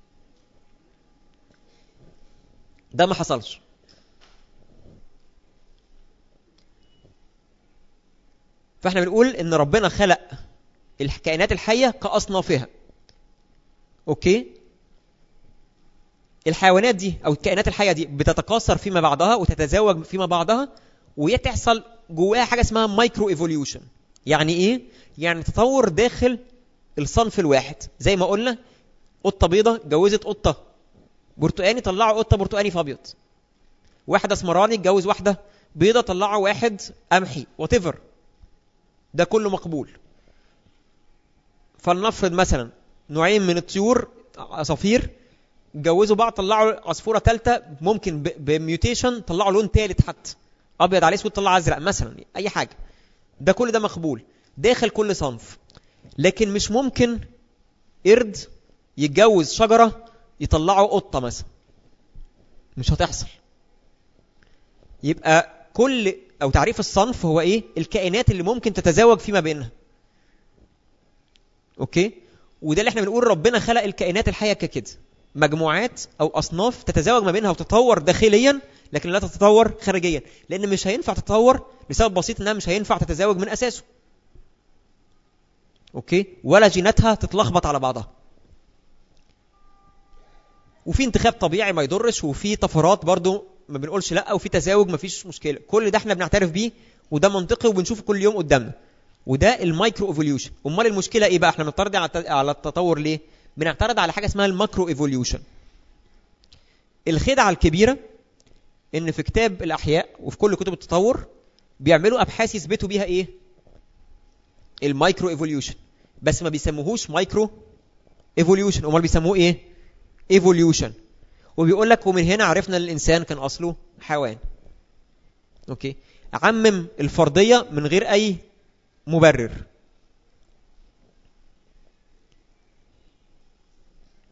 ده ما حصلش فاحنا بنقول ان ربنا خلق الكائنات الحيه كاصنافها اوكي الحيوانات دي او الكائنات الحيه دي بتتكاثر فيما بعضها وتتزاوج فيما بعضها وتحصل جواها حاجه اسمها مايكرو ايفوليوشن يعني ايه يعني تطور داخل الصنف الواحد زي ما قلنا قطه بيضه جوزت قطه برتقاني طلعوا قطه برتقاني في ابيض واحد اسمراني اتجوز واحده بيضه طلعوا واحد قمحي وات ده كله مقبول فلنفرض مثلا نوعين من الطيور عصافير اتجوزوا بعض طلعوا عصفوره ثالثه ممكن بميوتيشن طلعوا لون ثالث حتى ابيض على اسود طلع ازرق مثلا اي حاجه ده كل ده مقبول داخل كل صنف لكن مش ممكن قرد يتجوز شجره يطلعوا قطه مثلا مش هتحصل يبقى كل او تعريف الصنف هو ايه الكائنات اللي ممكن تتزاوج فيما بينها اوكي وده اللي احنا بنقول ربنا خلق الكائنات الحيه ككده مجموعات او اصناف تتزاوج ما بينها وتتطور داخليا لكن لا تتطور خارجيا لان مش هينفع تتطور لسبب بسيط انها مش هينفع تتزاوج من اساسه اوكي ولا جيناتها تتلخبط على بعضها وفي انتخاب طبيعي ما يضرش وفي طفرات برضو ما بنقولش لا وفي تزاوج ما فيش مشكله كل ده احنا بنعترف بيه وده منطقي وبنشوفه كل يوم قدامنا وده المايكرو ايفوليوشن امال المشكله ايه بقى احنا بنعترض على التطور ليه بنعترض على حاجه اسمها الماكرو ايفوليوشن الخدعه الكبيره ان في كتاب الاحياء وفي كل كتب التطور بيعملوا ابحاث يثبتوا بيها ايه المايكرو ايفوليوشن بس ما بيسموهوش مايكرو ايفوليوشن امال بيسموه ايه ايفوليوشن وبيقول لك ومن هنا عرفنا ان الانسان كان اصله حيوان اوكي عمم الفرضيه من غير اي مبرر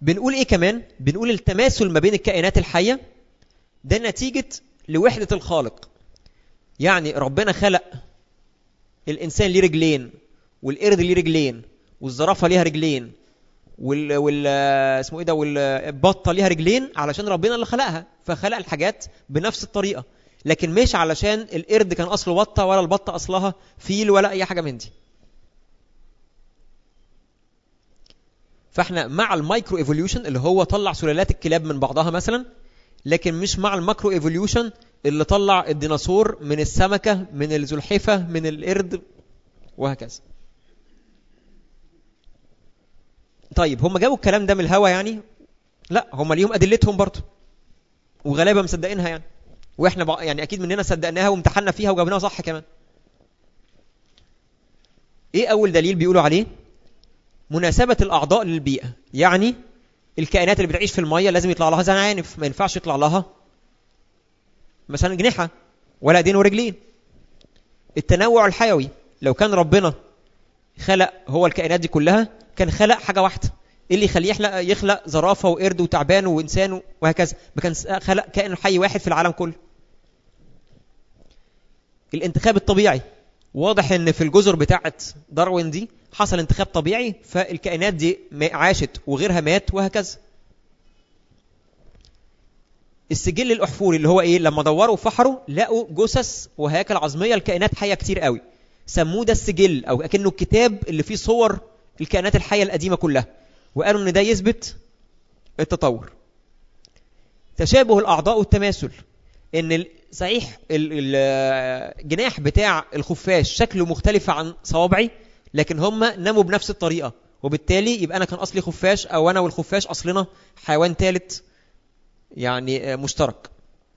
بنقول ايه كمان بنقول التماثل ما بين الكائنات الحيه ده نتيجه لوحده الخالق يعني ربنا خلق الانسان ليه رجلين والقرد ليه رجلين والزرافه ليها رجلين وال وال اسمه ايه ده والبطه ليها رجلين علشان ربنا اللي خلقها فخلق الحاجات بنفس الطريقه لكن مش علشان القرد كان اصله بطه ولا البطه اصلها فيل ولا اي حاجه من دي فاحنا مع المايكرو ايفوليوشن اللي هو طلع سلالات الكلاب من بعضها مثلا لكن مش مع الماكرو ايفوليوشن اللي طلع الديناصور من السمكه من الزلحفه من القرد وهكذا طيب هم جابوا الكلام ده من الهوا يعني لا هم ليهم ادلتهم برضه وغالبا مصدقينها يعني واحنا بق... يعني اكيد مننا صدقناها وامتحنا فيها وجابناها صح كمان ايه اول دليل بيقولوا عليه مناسبة الأعضاء للبيئة يعني الكائنات اللي بتعيش في المية لازم يطلع لها زنعانف ما ينفعش يطلع لها مثلا جنحة ولا ايدين ورجلين التنوع الحيوي لو كان ربنا خلق هو الكائنات دي كلها كان خلق حاجة واحدة ايه اللي يخليه يخلق يخلق زرافة وقرد وتعبان وإنسان وهكذا ما كان خلق كائن حي واحد في العالم كله الانتخاب الطبيعي واضح ان في الجزر بتاعه داروين دي حصل انتخاب طبيعي فالكائنات دي عاشت وغيرها مات وهكذا السجل الاحفوري اللي هو ايه لما دوروا وفحروا لقوا جثث وهياكل عظميه لكائنات حيه كتير قوي سموه ده السجل او اكنه الكتاب اللي فيه صور الكائنات الحيه القديمه كلها وقالوا ان ده يثبت التطور تشابه الاعضاء والتماثل ان صحيح الجناح بتاع الخفاش شكله مختلف عن صوابعي لكن هم نموا بنفس الطريقه وبالتالي يبقى انا كان اصلي خفاش او انا والخفاش اصلنا حيوان ثالث يعني مشترك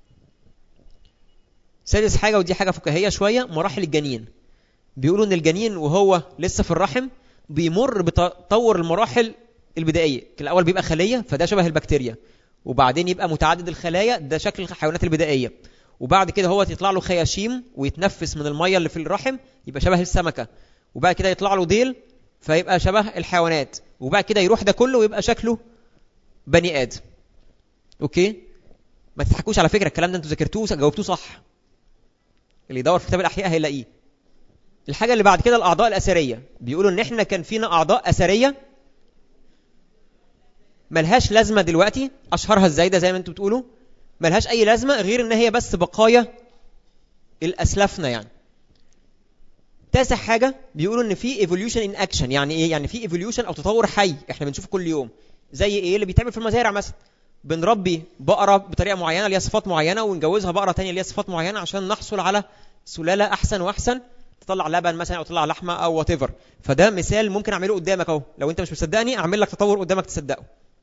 سادس حاجه ودي حاجه فكاهيه شويه مراحل الجنين بيقولوا ان الجنين وهو لسه في الرحم بيمر بتطور المراحل البدائيه الاول بيبقى خليه فده شبه البكتيريا وبعدين يبقى متعدد الخلايا ده شكل الحيوانات البدائيه وبعد كده هو يطلع له خياشيم ويتنفس من الميه اللي في الرحم يبقى شبه السمكه وبعد كده يطلع له ديل فيبقى شبه الحيوانات وبعد كده يروح ده كله ويبقى شكله بني ادم اوكي ما تضحكوش على فكره الكلام ده انتوا ذاكرتوه جاوبتوه صح اللي يدور في كتاب الاحياء هيلاقيه الحاجه اللي بعد كده الاعضاء الاثريه بيقولوا ان احنا كان فينا اعضاء اثريه ملهاش لازمه دلوقتي اشهرها ازاي ده زي ما انتوا بتقولوا ملهاش اي لازمه غير ان هي بس بقايا الاسلافنا يعني تاسع حاجه بيقولوا ان في ايفوليوشن ان اكشن يعني ايه يعني في ايفوليوشن او تطور حي احنا بنشوفه كل يوم زي ايه اللي بيتعمل في المزارع مثلا بنربي بقره بطريقه معينه ليها صفات معينه ونجوزها بقره ثانيه ليها صفات معينه عشان نحصل على سلاله احسن واحسن تطلع لبن مثلا او تطلع لحمه او وات فده مثال ممكن اعمله قدامك اهو لو انت مش مصدقني اعمل لك تطور قدامك تصدقه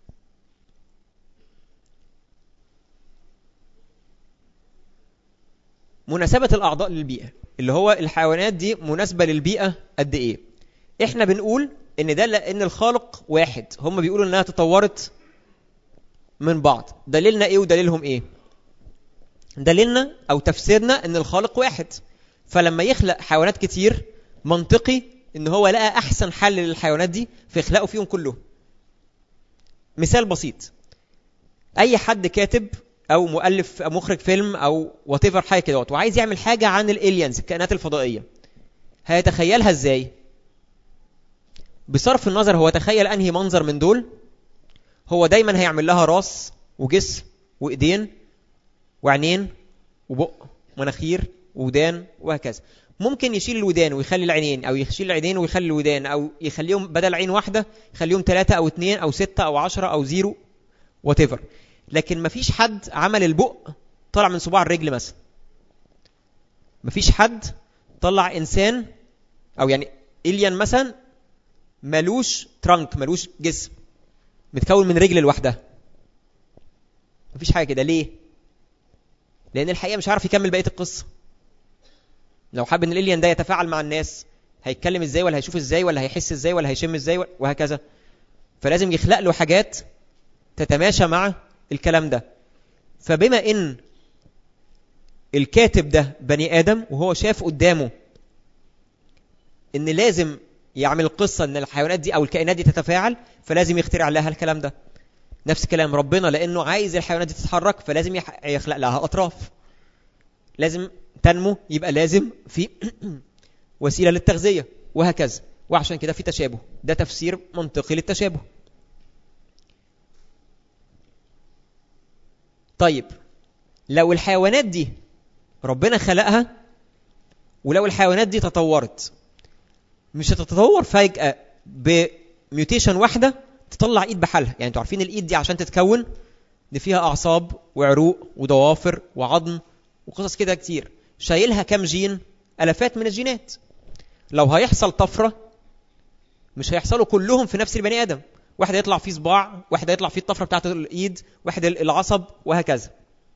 مناسبة الأعضاء للبيئة اللي هو الحيوانات دي مناسبة للبيئة قد إيه إحنا بنقول إن ده لأن الخالق واحد هم بيقولوا إنها تطورت من بعض دليلنا إيه ودليلهم إيه دليلنا أو تفسيرنا إن الخالق واحد فلما يخلق حيوانات كتير منطقي إن هو لقى أحسن حل للحيوانات دي فيخلقوا فيهم كلهم مثال بسيط أي حد كاتب او مؤلف او مخرج فيلم او وات ايفر حاجه كده وعايز يعمل حاجه عن الالينز الكائنات الفضائيه هيتخيلها ازاي بصرف النظر هو تخيل انهي منظر من دول هو دايما هيعمل لها راس وجسم وايدين وعينين وبق ومناخير ودان وهكذا ممكن يشيل الودان ويخلي العينين او يشيل العينين ويخلي الودان او يخليهم بدل عين واحده يخليهم ثلاثه او اثنين او سته او عشرة او زيرو وات ايفر لكن مفيش حد عمل البق طلع من صباع الرجل مثلا مفيش حد طلع انسان او يعني الين مثلا ملوش ترانك ملوش جسم متكون من رجل لوحدها مفيش حاجه كده ليه لان الحقيقه مش عارف يكمل بقيه القصه لو حب ان الالين ده يتفاعل مع الناس هيتكلم ازاي ولا هيشوف ازاي ولا هيحس ازاي ولا هيشم ازاي وهكذا فلازم يخلق له حاجات تتماشى مع الكلام ده فبما ان الكاتب ده بني ادم وهو شاف قدامه ان لازم يعمل القصه ان الحيوانات دي او الكائنات دي تتفاعل فلازم يخترع لها الكلام ده نفس الكلام ربنا لانه عايز الحيوانات دي تتحرك فلازم يخلق لها اطراف لازم تنمو يبقى لازم في وسيله للتغذيه وهكذا وعشان كده في تشابه ده تفسير منطقي للتشابه طيب لو الحيوانات دي ربنا خلقها ولو الحيوانات دي تطورت مش هتتطور فجأة بميوتيشن واحدة تطلع ايد بحالها يعني انتوا عارفين الايد دي عشان تتكون دي فيها اعصاب وعروق وضوافر وعظم وقصص كده كتير شايلها كام جين الافات من الجينات لو هيحصل طفرة مش هيحصلوا كلهم في نفس البني ادم واحد يطلع فيه صباع واحد يطلع فيه الطفرة بتاعت الايد واحد العصب وهكذا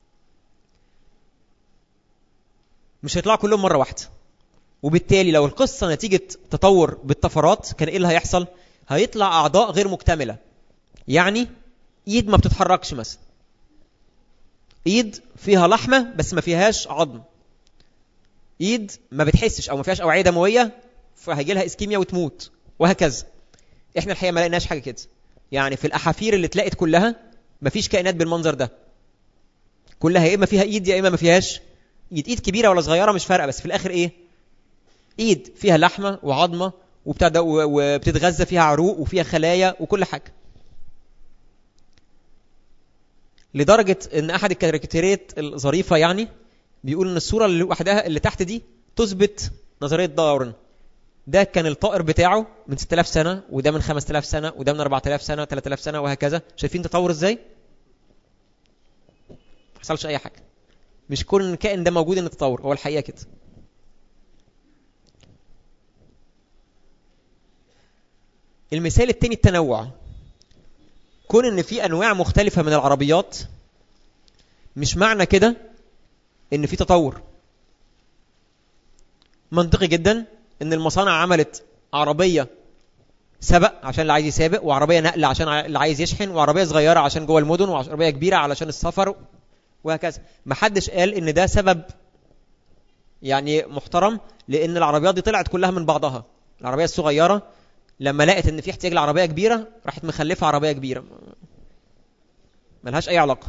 مش هيطلعوا كلهم مرة واحدة وبالتالي لو القصة نتيجة تطور بالطفرات كان ايه اللي هيحصل هيطلع اعضاء غير مكتملة يعني ايد ما بتتحركش مثلا ايد فيها لحمة بس ما فيهاش عظم ايد ما بتحسش او ما فيهاش اوعية دموية فهيجي لها اسكيميا وتموت وهكذا احنا الحقيقة ما لقيناش حاجة كده يعني في الاحافير اللي اتلقت كلها ما فيش كائنات بالمنظر ده كلها يا اما فيها ايد يا اما ما فيهاش ايد ايد كبيره ولا صغيره مش فارقه بس في الاخر ايه ايد فيها لحمه وعظمه وبتاع وبتتغذى فيها عروق وفيها خلايا وكل حاجه لدرجه ان احد الكاريكاتيرات الظريفه يعني بيقول ان الصوره اللي لوحدها اللي تحت دي تثبت نظريه داروين ده كان الطائر بتاعه من 6000 سنه وده من 5000 سنه وده من 4000 سنه 3000 سنه وهكذا شايفين تطور ازاي ما حصلش اي حاجه مش كون ان الكائن ده موجود ان تطور هو الحقيقه كده المثال التاني التنوع كون ان في انواع مختلفه من العربيات مش معنى كده ان في تطور منطقي جدا ان المصانع عملت عربيه سبق عشان اللي عايز يسابق وعربيه نقل عشان اللي عايز يشحن وعربيه صغيره عشان جوه المدن وعربيه كبيره علشان السفر وهكذا ما حدش قال ان ده سبب يعني محترم لان العربيات دي طلعت كلها من بعضها العربيه الصغيره لما لقت ان في احتياج لعربيه كبيره راحت مخلفه عربيه كبيره ملهاش اي علاقه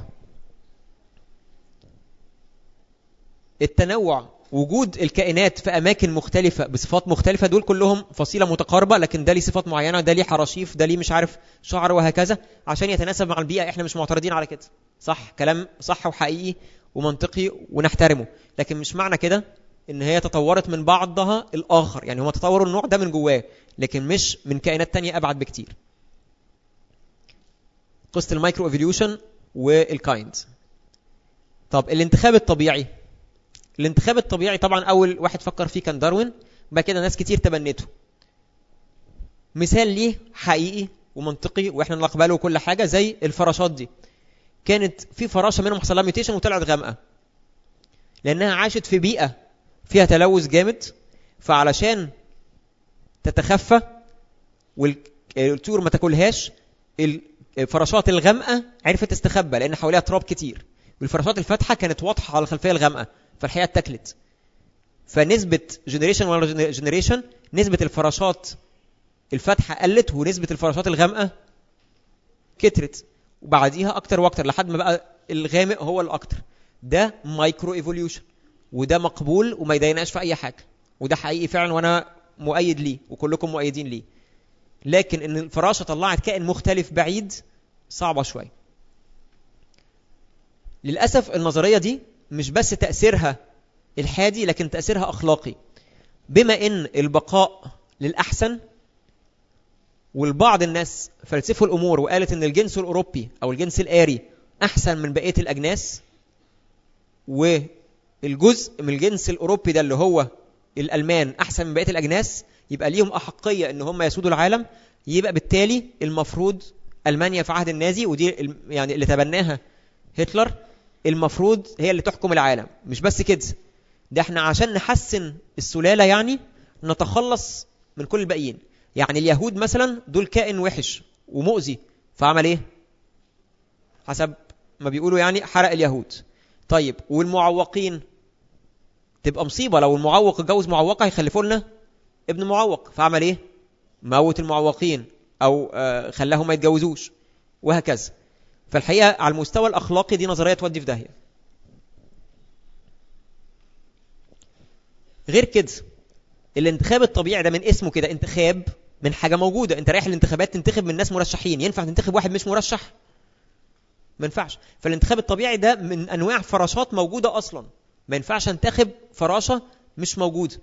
التنوع وجود الكائنات في اماكن مختلفه بصفات مختلفه دول كلهم فصيله متقاربه لكن ده ليه صفات معينه ده ليه حراشيف ده ليه مش عارف شعر وهكذا عشان يتناسب مع البيئه احنا مش معترضين على كده صح كلام صح وحقيقي ومنطقي ونحترمه لكن مش معنى كده ان هي تطورت من بعضها الاخر يعني هم تطوروا النوع ده من جواه لكن مش من كائنات تانية ابعد بكتير قصه المايكرو ايفوليوشن والكايند طب الانتخاب الطبيعي الانتخاب الطبيعي طبعا اول واحد فكر فيه كان داروين بعد كده ناس كتير تبنته مثال ليه حقيقي ومنطقي واحنا نقبله كل حاجه زي الفراشات دي كانت في فراشه منهم حصل لها ميوتيشن وطلعت غامقه لانها عاشت في بيئه فيها تلوث جامد فعلشان تتخفى والطيور ما تاكلهاش الفراشات الغامقه عرفت تستخبى لان حواليها تراب كتير والفراشات الفاتحه كانت واضحه على الخلفيه الغامقه فالحقيقه اتاكلت فنسبه جنريشن ولا جنريشن نسبه الفراشات الفاتحه قلت ونسبه الفراشات الغامقه كترت وبعديها اكتر واكتر لحد ما بقى الغامق هو الاكتر ده مايكرو ايفوليوشن وده مقبول وما يضايقناش في اي حاجه وده حقيقي فعلا وانا مؤيد ليه وكلكم مؤيدين ليه لكن ان الفراشه طلعت كائن مختلف بعيد صعبه شويه للاسف النظريه دي مش بس تاثيرها الحادي لكن تاثيرها اخلاقي بما ان البقاء للاحسن والبعض الناس فلسفوا الامور وقالت ان الجنس الاوروبي او الجنس الاري احسن من بقيه الاجناس والجزء من الجنس الاوروبي ده اللي هو الالمان احسن من بقيه الاجناس يبقى ليهم احقيه ان هم يسودوا العالم يبقى بالتالي المفروض المانيا في عهد النازي ودي يعني اللي تبناها هتلر المفروض هي اللي تحكم العالم مش بس كده ده احنا عشان نحسن السلاله يعني نتخلص من كل الباقيين يعني اليهود مثلا دول كائن وحش ومؤذي فعمل ايه حسب ما بيقولوا يعني حرق اليهود طيب والمعوقين تبقى مصيبه لو المعوق اتجوز معوقه هيخلفوا لنا ابن معوق فعمل ايه موت المعوقين او آه خلاهم ما يتجوزوش وهكذا فالحقيقه على المستوى الاخلاقي دي نظريه تودي في داهيه غير كده الانتخاب الطبيعي ده من اسمه كده انتخاب من حاجه موجوده انت رايح الانتخابات تنتخب من ناس مرشحين ينفع تنتخب واحد مش مرشح ما ينفعش فالانتخاب الطبيعي ده من انواع فراشات موجوده اصلا ما ينفعش انتخب فراشه مش موجوده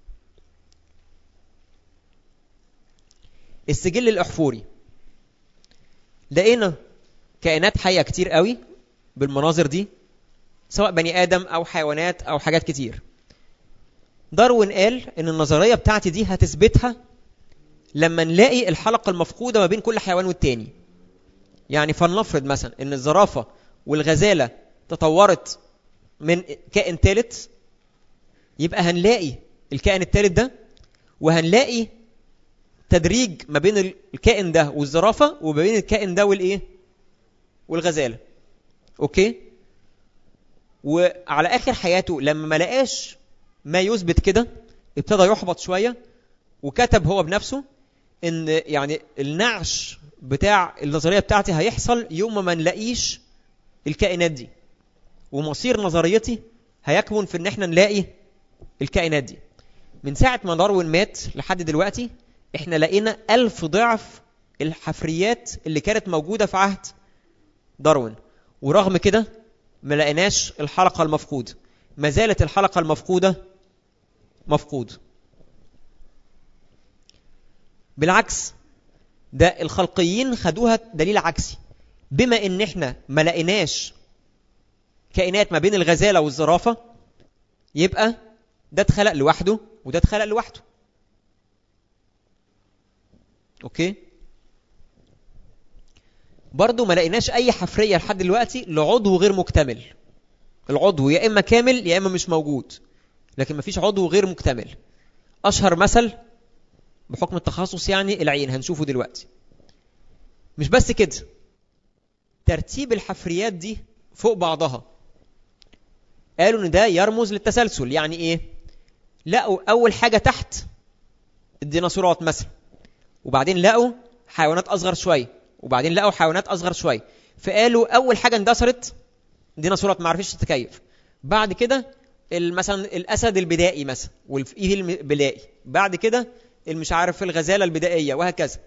السجل الاحفوري لقينا كائنات حيه كتير قوي بالمناظر دي سواء بني ادم او حيوانات او حاجات كتير داروين قال ان النظريه بتاعتي دي هتثبتها لما نلاقي الحلقه المفقوده ما بين كل حيوان والتاني يعني فلنفرض مثلا ان الزرافه والغزاله تطورت من كائن ثالث يبقى هنلاقي الكائن الثالث ده وهنلاقي تدريج ما بين الكائن ده والزرافه وما بين الكائن ده والايه والغزاله اوكي وعلى اخر حياته لما ما لقاش ما يثبت كده ابتدى يحبط شويه وكتب هو بنفسه ان يعني النعش بتاع النظريه بتاعتي هيحصل يوم ما نلاقيش الكائنات دي ومصير نظريتي هيكمن في ان احنا نلاقي الكائنات دي من ساعه ما داروين مات لحد دلوقتي احنا لقينا ألف ضعف الحفريات اللي كانت موجوده في عهد داروين ورغم كده ما لقيناش الحلقه المفقوده ما زالت الحلقه المفقوده مفقود بالعكس ده الخلقيين خدوها دليل عكسي بما ان احنا ما لقيناش كائنات ما بين الغزاله والزرافه يبقى ده اتخلق لوحده وده اتخلق لوحده اوكي برضه ما لقيناش اي حفريه لحد دلوقتي لعضو غير مكتمل العضو يا اما كامل يا اما مش موجود لكن ما فيش عضو غير مكتمل اشهر مثل بحكم التخصص يعني العين هنشوفه دلوقتي مش بس كده ترتيب الحفريات دي فوق بعضها قالوا ان ده يرمز للتسلسل يعني ايه لقوا اول حاجه تحت الديناصورات مثلا وبعدين لقوا حيوانات اصغر شويه وبعدين لقوا حيوانات اصغر شويه فقالوا اول حاجه اندثرت ديناصورات ما عرفتش تتكيف بعد كده مثلا الاسد البدائي مثلا والفيل البدائي بعد كده المش عارف الغزاله البدائيه وهكذا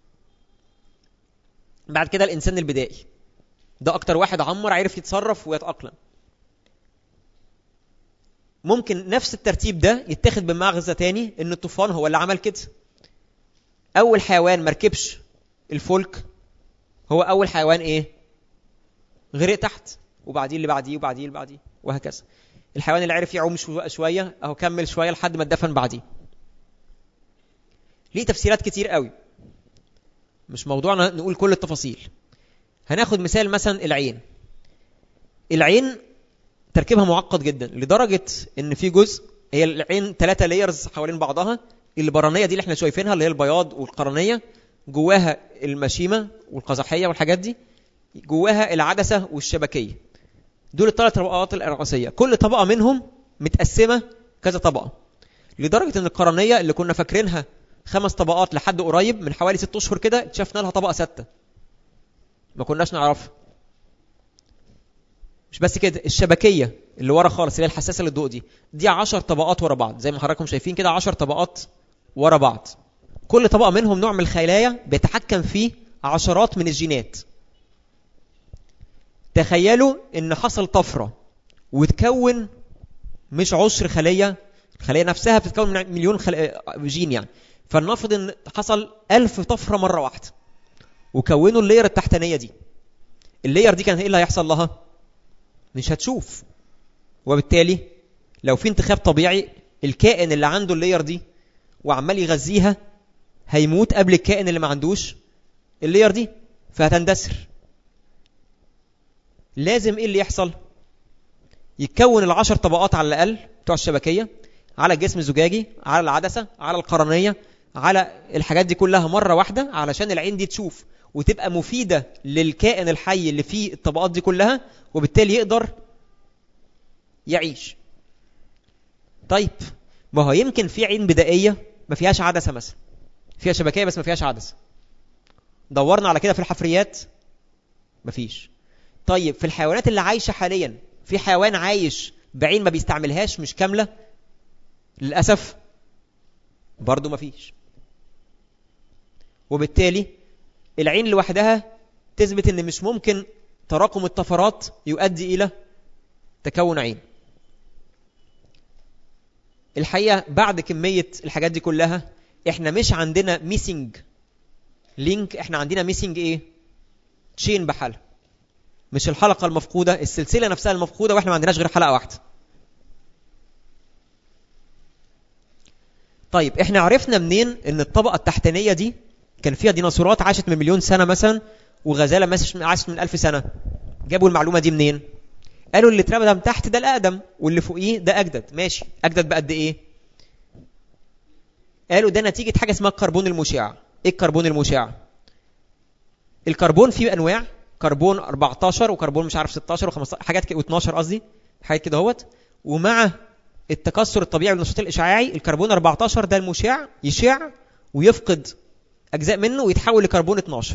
بعد كده الانسان البدائي ده اكتر واحد عمر عرف يتصرف ويتاقلم ممكن نفس الترتيب ده يتاخد بمغزى تاني ان الطوفان هو اللي عمل كده اول حيوان مركبش الفلك هو اول حيوان ايه غرق تحت وبعديه اللي بعديه وبعديه اللي بعديه وهكذا الحيوان اللي عرف يعوم شويه اهو كمل شويه لحد ما اتدفن بعديه ليه تفسيرات كتير قوي مش موضوعنا نقول كل التفاصيل هناخد مثال مثلا العين العين تركيبها معقد جدا لدرجه ان في جزء هي العين ثلاثه لايرز حوالين بعضها البرانيه دي اللي احنا شايفينها اللي هي البياض والقرنيه جواها المشيمه والقزحيه والحاجات دي جواها العدسه والشبكيه دول الثلاث طبقات الرئيسيه كل طبقه منهم متقسمه كذا طبقه لدرجه ان القرنيه اللي كنا فاكرينها خمس طبقات لحد قريب من حوالي ست اشهر كده اكتشفنا لها طبقه سته ما كناش نعرفها مش بس كده الشبكيه اللي ورا خالص اللي هي الحساسه للضوء دي دي 10 طبقات ورا بعض زي ما حضراتكم شايفين كده 10 طبقات ورا بعض كل طبقه منهم نوع من الخلايا بيتحكم فيه عشرات من الجينات تخيلوا ان حصل طفره وتكون مش عشر خليه الخليه نفسها بتتكون من مليون خل... جين يعني فلنفرض ان حصل ألف طفره مره واحده وكونوا اللير التحتانيه دي اللير دي كان ايه اللي هيحصل لها مش هتشوف وبالتالي لو في انتخاب طبيعي الكائن اللي عنده اللير دي وعمال يغذيها هيموت قبل الكائن اللي ما عندوش اللير دي فهتندثر لازم ايه اللي يحصل يتكون العشر طبقات على الاقل بتوع الشبكيه على الجسم الزجاجي على العدسه على القرنيه على الحاجات دي كلها مره واحده علشان العين دي تشوف وتبقى مفيده للكائن الحي اللي فيه الطبقات دي كلها وبالتالي يقدر يعيش طيب ما هو يمكن في عين بدائيه ما فيهاش عدسه مثلا فيها شبكيه بس ما فيهاش عدسه دورنا على كده في الحفريات مفيش طيب في الحيوانات اللي عايشه حاليا في حيوان عايش بعين ما بيستعملهاش مش كامله للاسف برضه مفيش وبالتالي العين لوحدها تثبت ان مش ممكن تراكم الطفرات يؤدي الى تكون عين الحقيقه بعد كميه الحاجات دي كلها احنا مش عندنا ميسنج لينك احنا عندنا ميسنج ايه تشين بحالها مش الحلقه المفقوده السلسله نفسها المفقوده واحنا ما عندناش غير حلقه واحده طيب احنا عرفنا منين ان الطبقه التحتانيه دي كان فيها ديناصورات عاشت من مليون سنه مثلا وغزاله عاشت من ألف سنه جابوا المعلومه دي منين قالوا اللي اتربى من تحت ده الاقدم واللي فوقيه ده اجدد ماشي اجدد بقد ايه قالوا ده نتيجه حاجه اسمها الكربون المشع ايه الكربون المشع الكربون فيه انواع كربون 14 وكربون مش عارف 16 و15 حاجات كده و12 قصدي حاجات كده اهوت ومع التكسر الطبيعي بالنشاط الاشعاعي الكربون 14 ده المشع يشع ويفقد اجزاء منه ويتحول لكربون 12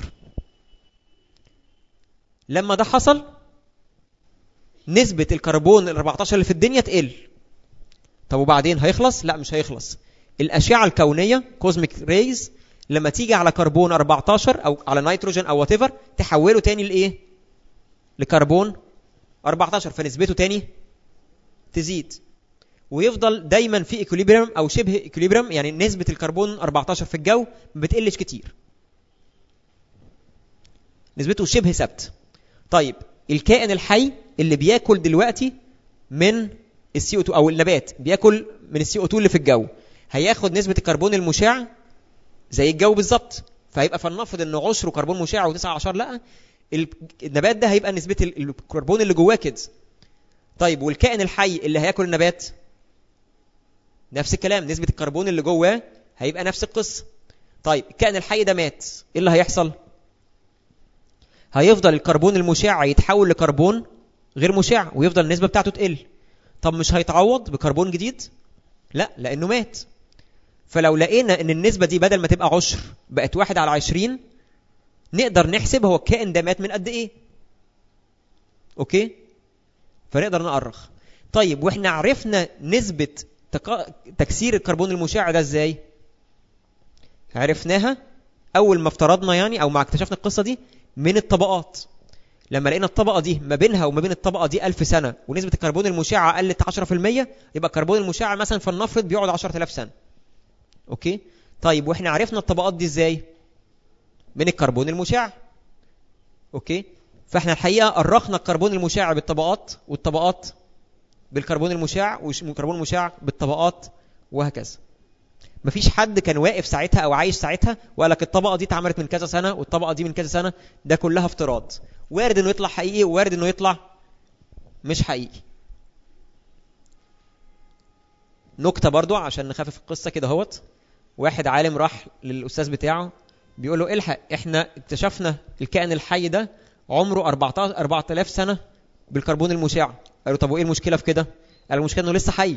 لما ده حصل نسبة الكربون ال 14 اللي في الدنيا تقل طب وبعدين هيخلص لا مش هيخلص الأشعة الكونية كوزميك ريز لما تيجي على كربون 14 أو على نيتروجين أو وات تحوله تاني لإيه لكربون 14 فنسبته تاني تزيد ويفضل دايما في اكوليبريم او شبه اكوليبريم يعني نسبه الكربون 14 في الجو ما بتقلش كتير نسبته شبه ثابت طيب الكائن الحي اللي بياكل دلوقتي من السي او 2 او النبات بياكل من السي او 2 اللي في الجو هياخد نسبه الكربون المشع زي الجو بالظبط فهيبقى فلنفرض ان عشره كربون مشع و9 عشر لا النبات ده هيبقى نسبه الكربون اللي جواه كده طيب والكائن الحي اللي هياكل النبات نفس الكلام نسبه الكربون اللي جواه هيبقى نفس القصه طيب الكائن الحي ده مات ايه اللي هيحصل هيفضل الكربون المشع يتحول لكربون غير مشع ويفضل النسبه بتاعته تقل طب مش هيتعوض بكربون جديد لا لانه مات فلو لقينا ان النسبه دي بدل ما تبقى عشر بقت واحد على عشرين نقدر نحسب هو الكائن ده مات من قد ايه اوكي فنقدر نأرخ طيب واحنا عرفنا نسبه تك... تكسير الكربون المشع ده ازاي عرفناها اول ما افترضنا يعني او ما اكتشفنا القصه دي من الطبقات لما لقينا الطبقه دي ما بينها وما بين الطبقه دي 1000 سنه ونسبه الكربون المشع قلت 10% يبقى الكربون المشع مثلا فلنفرض بيقعد 10000 سنه اوكي طيب واحنا عرفنا الطبقات دي ازاي من الكربون المشع اوكي فاحنا الحقيقه أرخنا الكربون المشع بالطبقات والطبقات بالكربون المشع والكربون المشع بالطبقات وهكذا مفيش حد كان واقف ساعتها او عايش ساعتها وقال لك الطبقه دي اتعملت من كذا سنه والطبقه دي من كذا سنه ده كلها افتراض وارد انه يطلع حقيقي وارد انه يطلع مش حقيقي نكته برضو عشان نخفف القصه كده اهوت واحد عالم راح للاستاذ بتاعه بيقول له الحق احنا اكتشفنا الكائن الحي ده عمره 14 4000 سنه بالكربون المشع قالوا طب وايه المشكله في كده قال المشكله انه لسه حي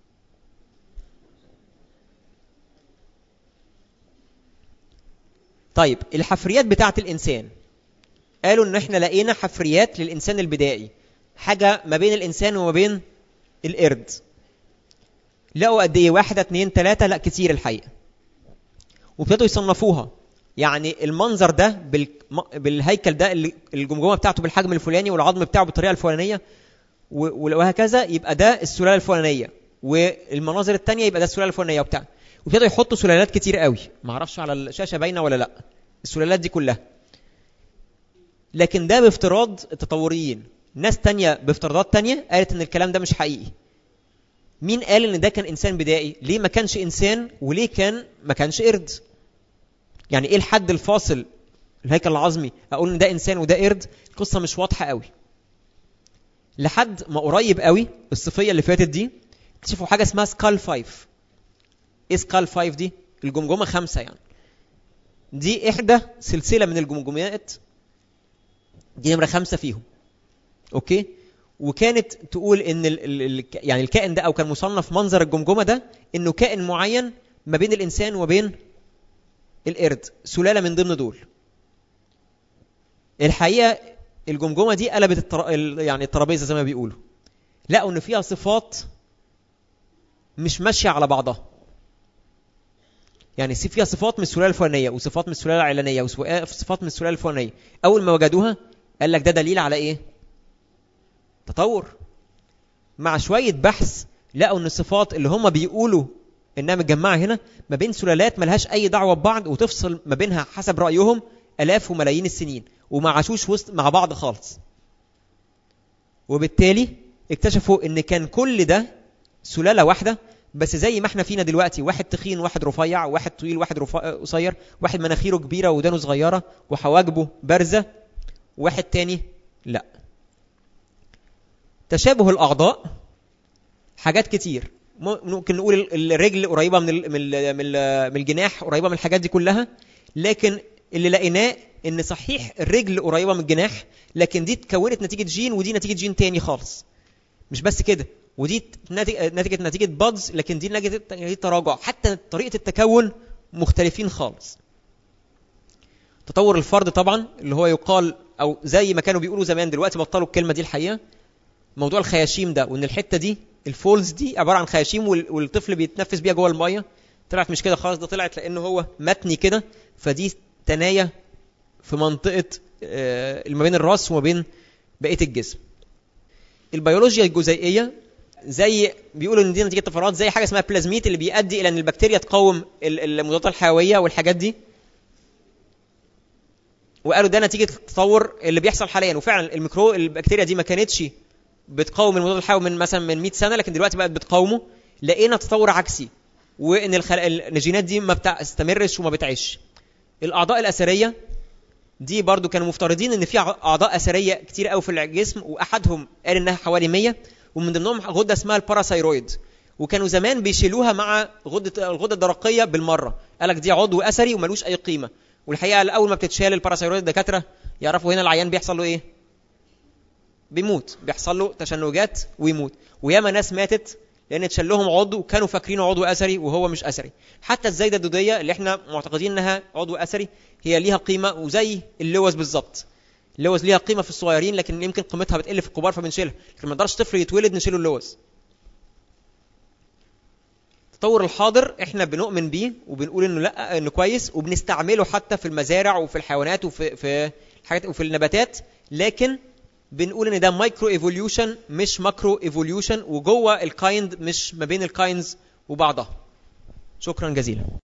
طيب الحفريات بتاعه الانسان قالوا ان احنا لقينا حفريات للانسان البدائي حاجه ما بين الانسان وما بين القرد لقوا قد ايه واحده اتنين تلاته لا كتير الحقيقه وابتدوا يصنفوها يعني المنظر ده بالهيكل ده اللي الجمجمه بتاعته بالحجم الفلاني والعظم بتاعه بالطريقه الفلانيه وهكذا يبقى ده السلاله الفلانيه والمناظر الثانيه يبقى ده السلاله الفلانيه وبتاع وابتدوا يحطوا سلالات كتير قوي ما اعرفش على الشاشه باينه ولا لا السلالات دي كلها لكن ده بافتراض التطوريين ناس تانية بافتراضات تانية قالت ان الكلام ده مش حقيقي مين قال ان ده كان انسان بدائي ليه ما كانش انسان وليه كان ما كانش قرد يعني ايه الحد الفاصل الهيكل العظمي اقول ان ده انسان وده قرد القصه مش واضحه قوي لحد ما قريب قوي الصيفيه اللي فاتت دي اكتشفوا حاجه اسمها سكال 5 ايه سكال 5 دي الجمجمه خمسه يعني دي احدى سلسله من الجمجميات دي نمره خمسه فيهم اوكي وكانت تقول ان ال ال يعني الكائن ده او كان مصنف منظر الجمجمه ده انه كائن معين ما بين الانسان وبين القرد سلاله من ضمن دول الحقيقه الجمجمه دي قلبت التر... يعني الترابيزه زي ما بيقولوا لقوا ان فيها صفات مش ماشيه على بعضها يعني فيها صفات من السلاله الفلانيه وصفات من السلاله العلانيه وصفات من السلاله الفلانيه اول ما وجدوها قال لك ده دليل على ايه تطور مع شويه بحث لقوا ان الصفات اللي هم بيقولوا انها متجمعه هنا ما بين سلالات ملهاش اي دعوه ببعض وتفصل ما بينها حسب رايهم الاف وملايين السنين وما عاشوش وسط مع بعض خالص وبالتالي اكتشفوا ان كان كل ده سلاله واحده بس زي ما احنا فينا دلوقتي واحد تخين واحد رفيع واحد طويل واحد قصير واحد مناخيره كبيره ودانه صغيره وحواجبه بارزه واحد تاني لا تشابه الاعضاء حاجات كتير ممكن نقول الرجل قريبه من من من الجناح قريبه من الحاجات دي كلها لكن اللي لقيناه ان صحيح الرجل قريبه من الجناح لكن دي اتكونت نتيجه جين ودي نتيجه جين تاني خالص مش بس كده ودي نتيجه نتيجه بادز لكن دي نتيجه تراجع حتى طريقه التكون مختلفين خالص تطور الفرد طبعا اللي هو يقال او زي ما كانوا بيقولوا زمان دلوقتي بطلوا الكلمه دي الحقيقه موضوع الخياشيم ده وان الحته دي الفولز دي عباره عن خياشيم والطفل بيتنفس بيها جوه الميه طلعت مش كده خالص ده طلعت لانه هو متني كده فدي تنايه في منطقه ما بين الراس وما بين بقيه الجسم البيولوجيا الجزيئيه زي بيقولوا ان دي نتيجه طفرات زي حاجه اسمها بلازميت اللي بيؤدي الى ان البكتيريا تقاوم المضادات الحيويه والحاجات دي وقالوا ده نتيجه التطور اللي بيحصل حاليا وفعلا الميكرو البكتيريا دي ما كانتش بتقاوم المضاد الحيوي من مثلا من 100 سنه لكن دلوقتي بقت بتقاومه لقينا تطور عكسي وان الخل... الجينات دي ما بتستمرش وما بتعيش الاعضاء الاثريه دي برضو كانوا مفترضين ان في اعضاء اثريه كتير قوي في الجسم واحدهم قال انها حوالي 100 ومن ضمنهم غده اسمها الباراثايرويد وكانوا زمان بيشيلوها مع غده الغده الدرقيه بالمره قال لك دي عضو اثري وملوش اي قيمه والحقيقه اول ما بتتشال الباراثايرويد الدكاتره يعرفوا هنا العيان بيحصل له ايه بيموت بيحصل له تشنجات ويموت وياما ناس ماتت لان اتشال لهم عضو وكانوا فاكرينه عضو اثري وهو مش اثري حتى الزايده الدوديه اللي احنا معتقدين انها عضو اثري هي ليها قيمه وزي اللوز بالظبط اللوز ليها قيمه في الصغيرين لكن يمكن قيمتها بتقل في الكبار فبنشيلها لكن ما نقدرش طفل يتولد نشيله اللوز التطور الحاضر احنا بنؤمن بيه وبنقول انه لا انه كويس وبنستعمله حتى في المزارع وفي الحيوانات وفي في الحاجات وفي النباتات لكن بنقول ان ده مايكرو ايفوليوشن مش ماكرو ايفوليوشن وجوه الكايند مش ما بين الكايندز وبعضها شكرا جزيلا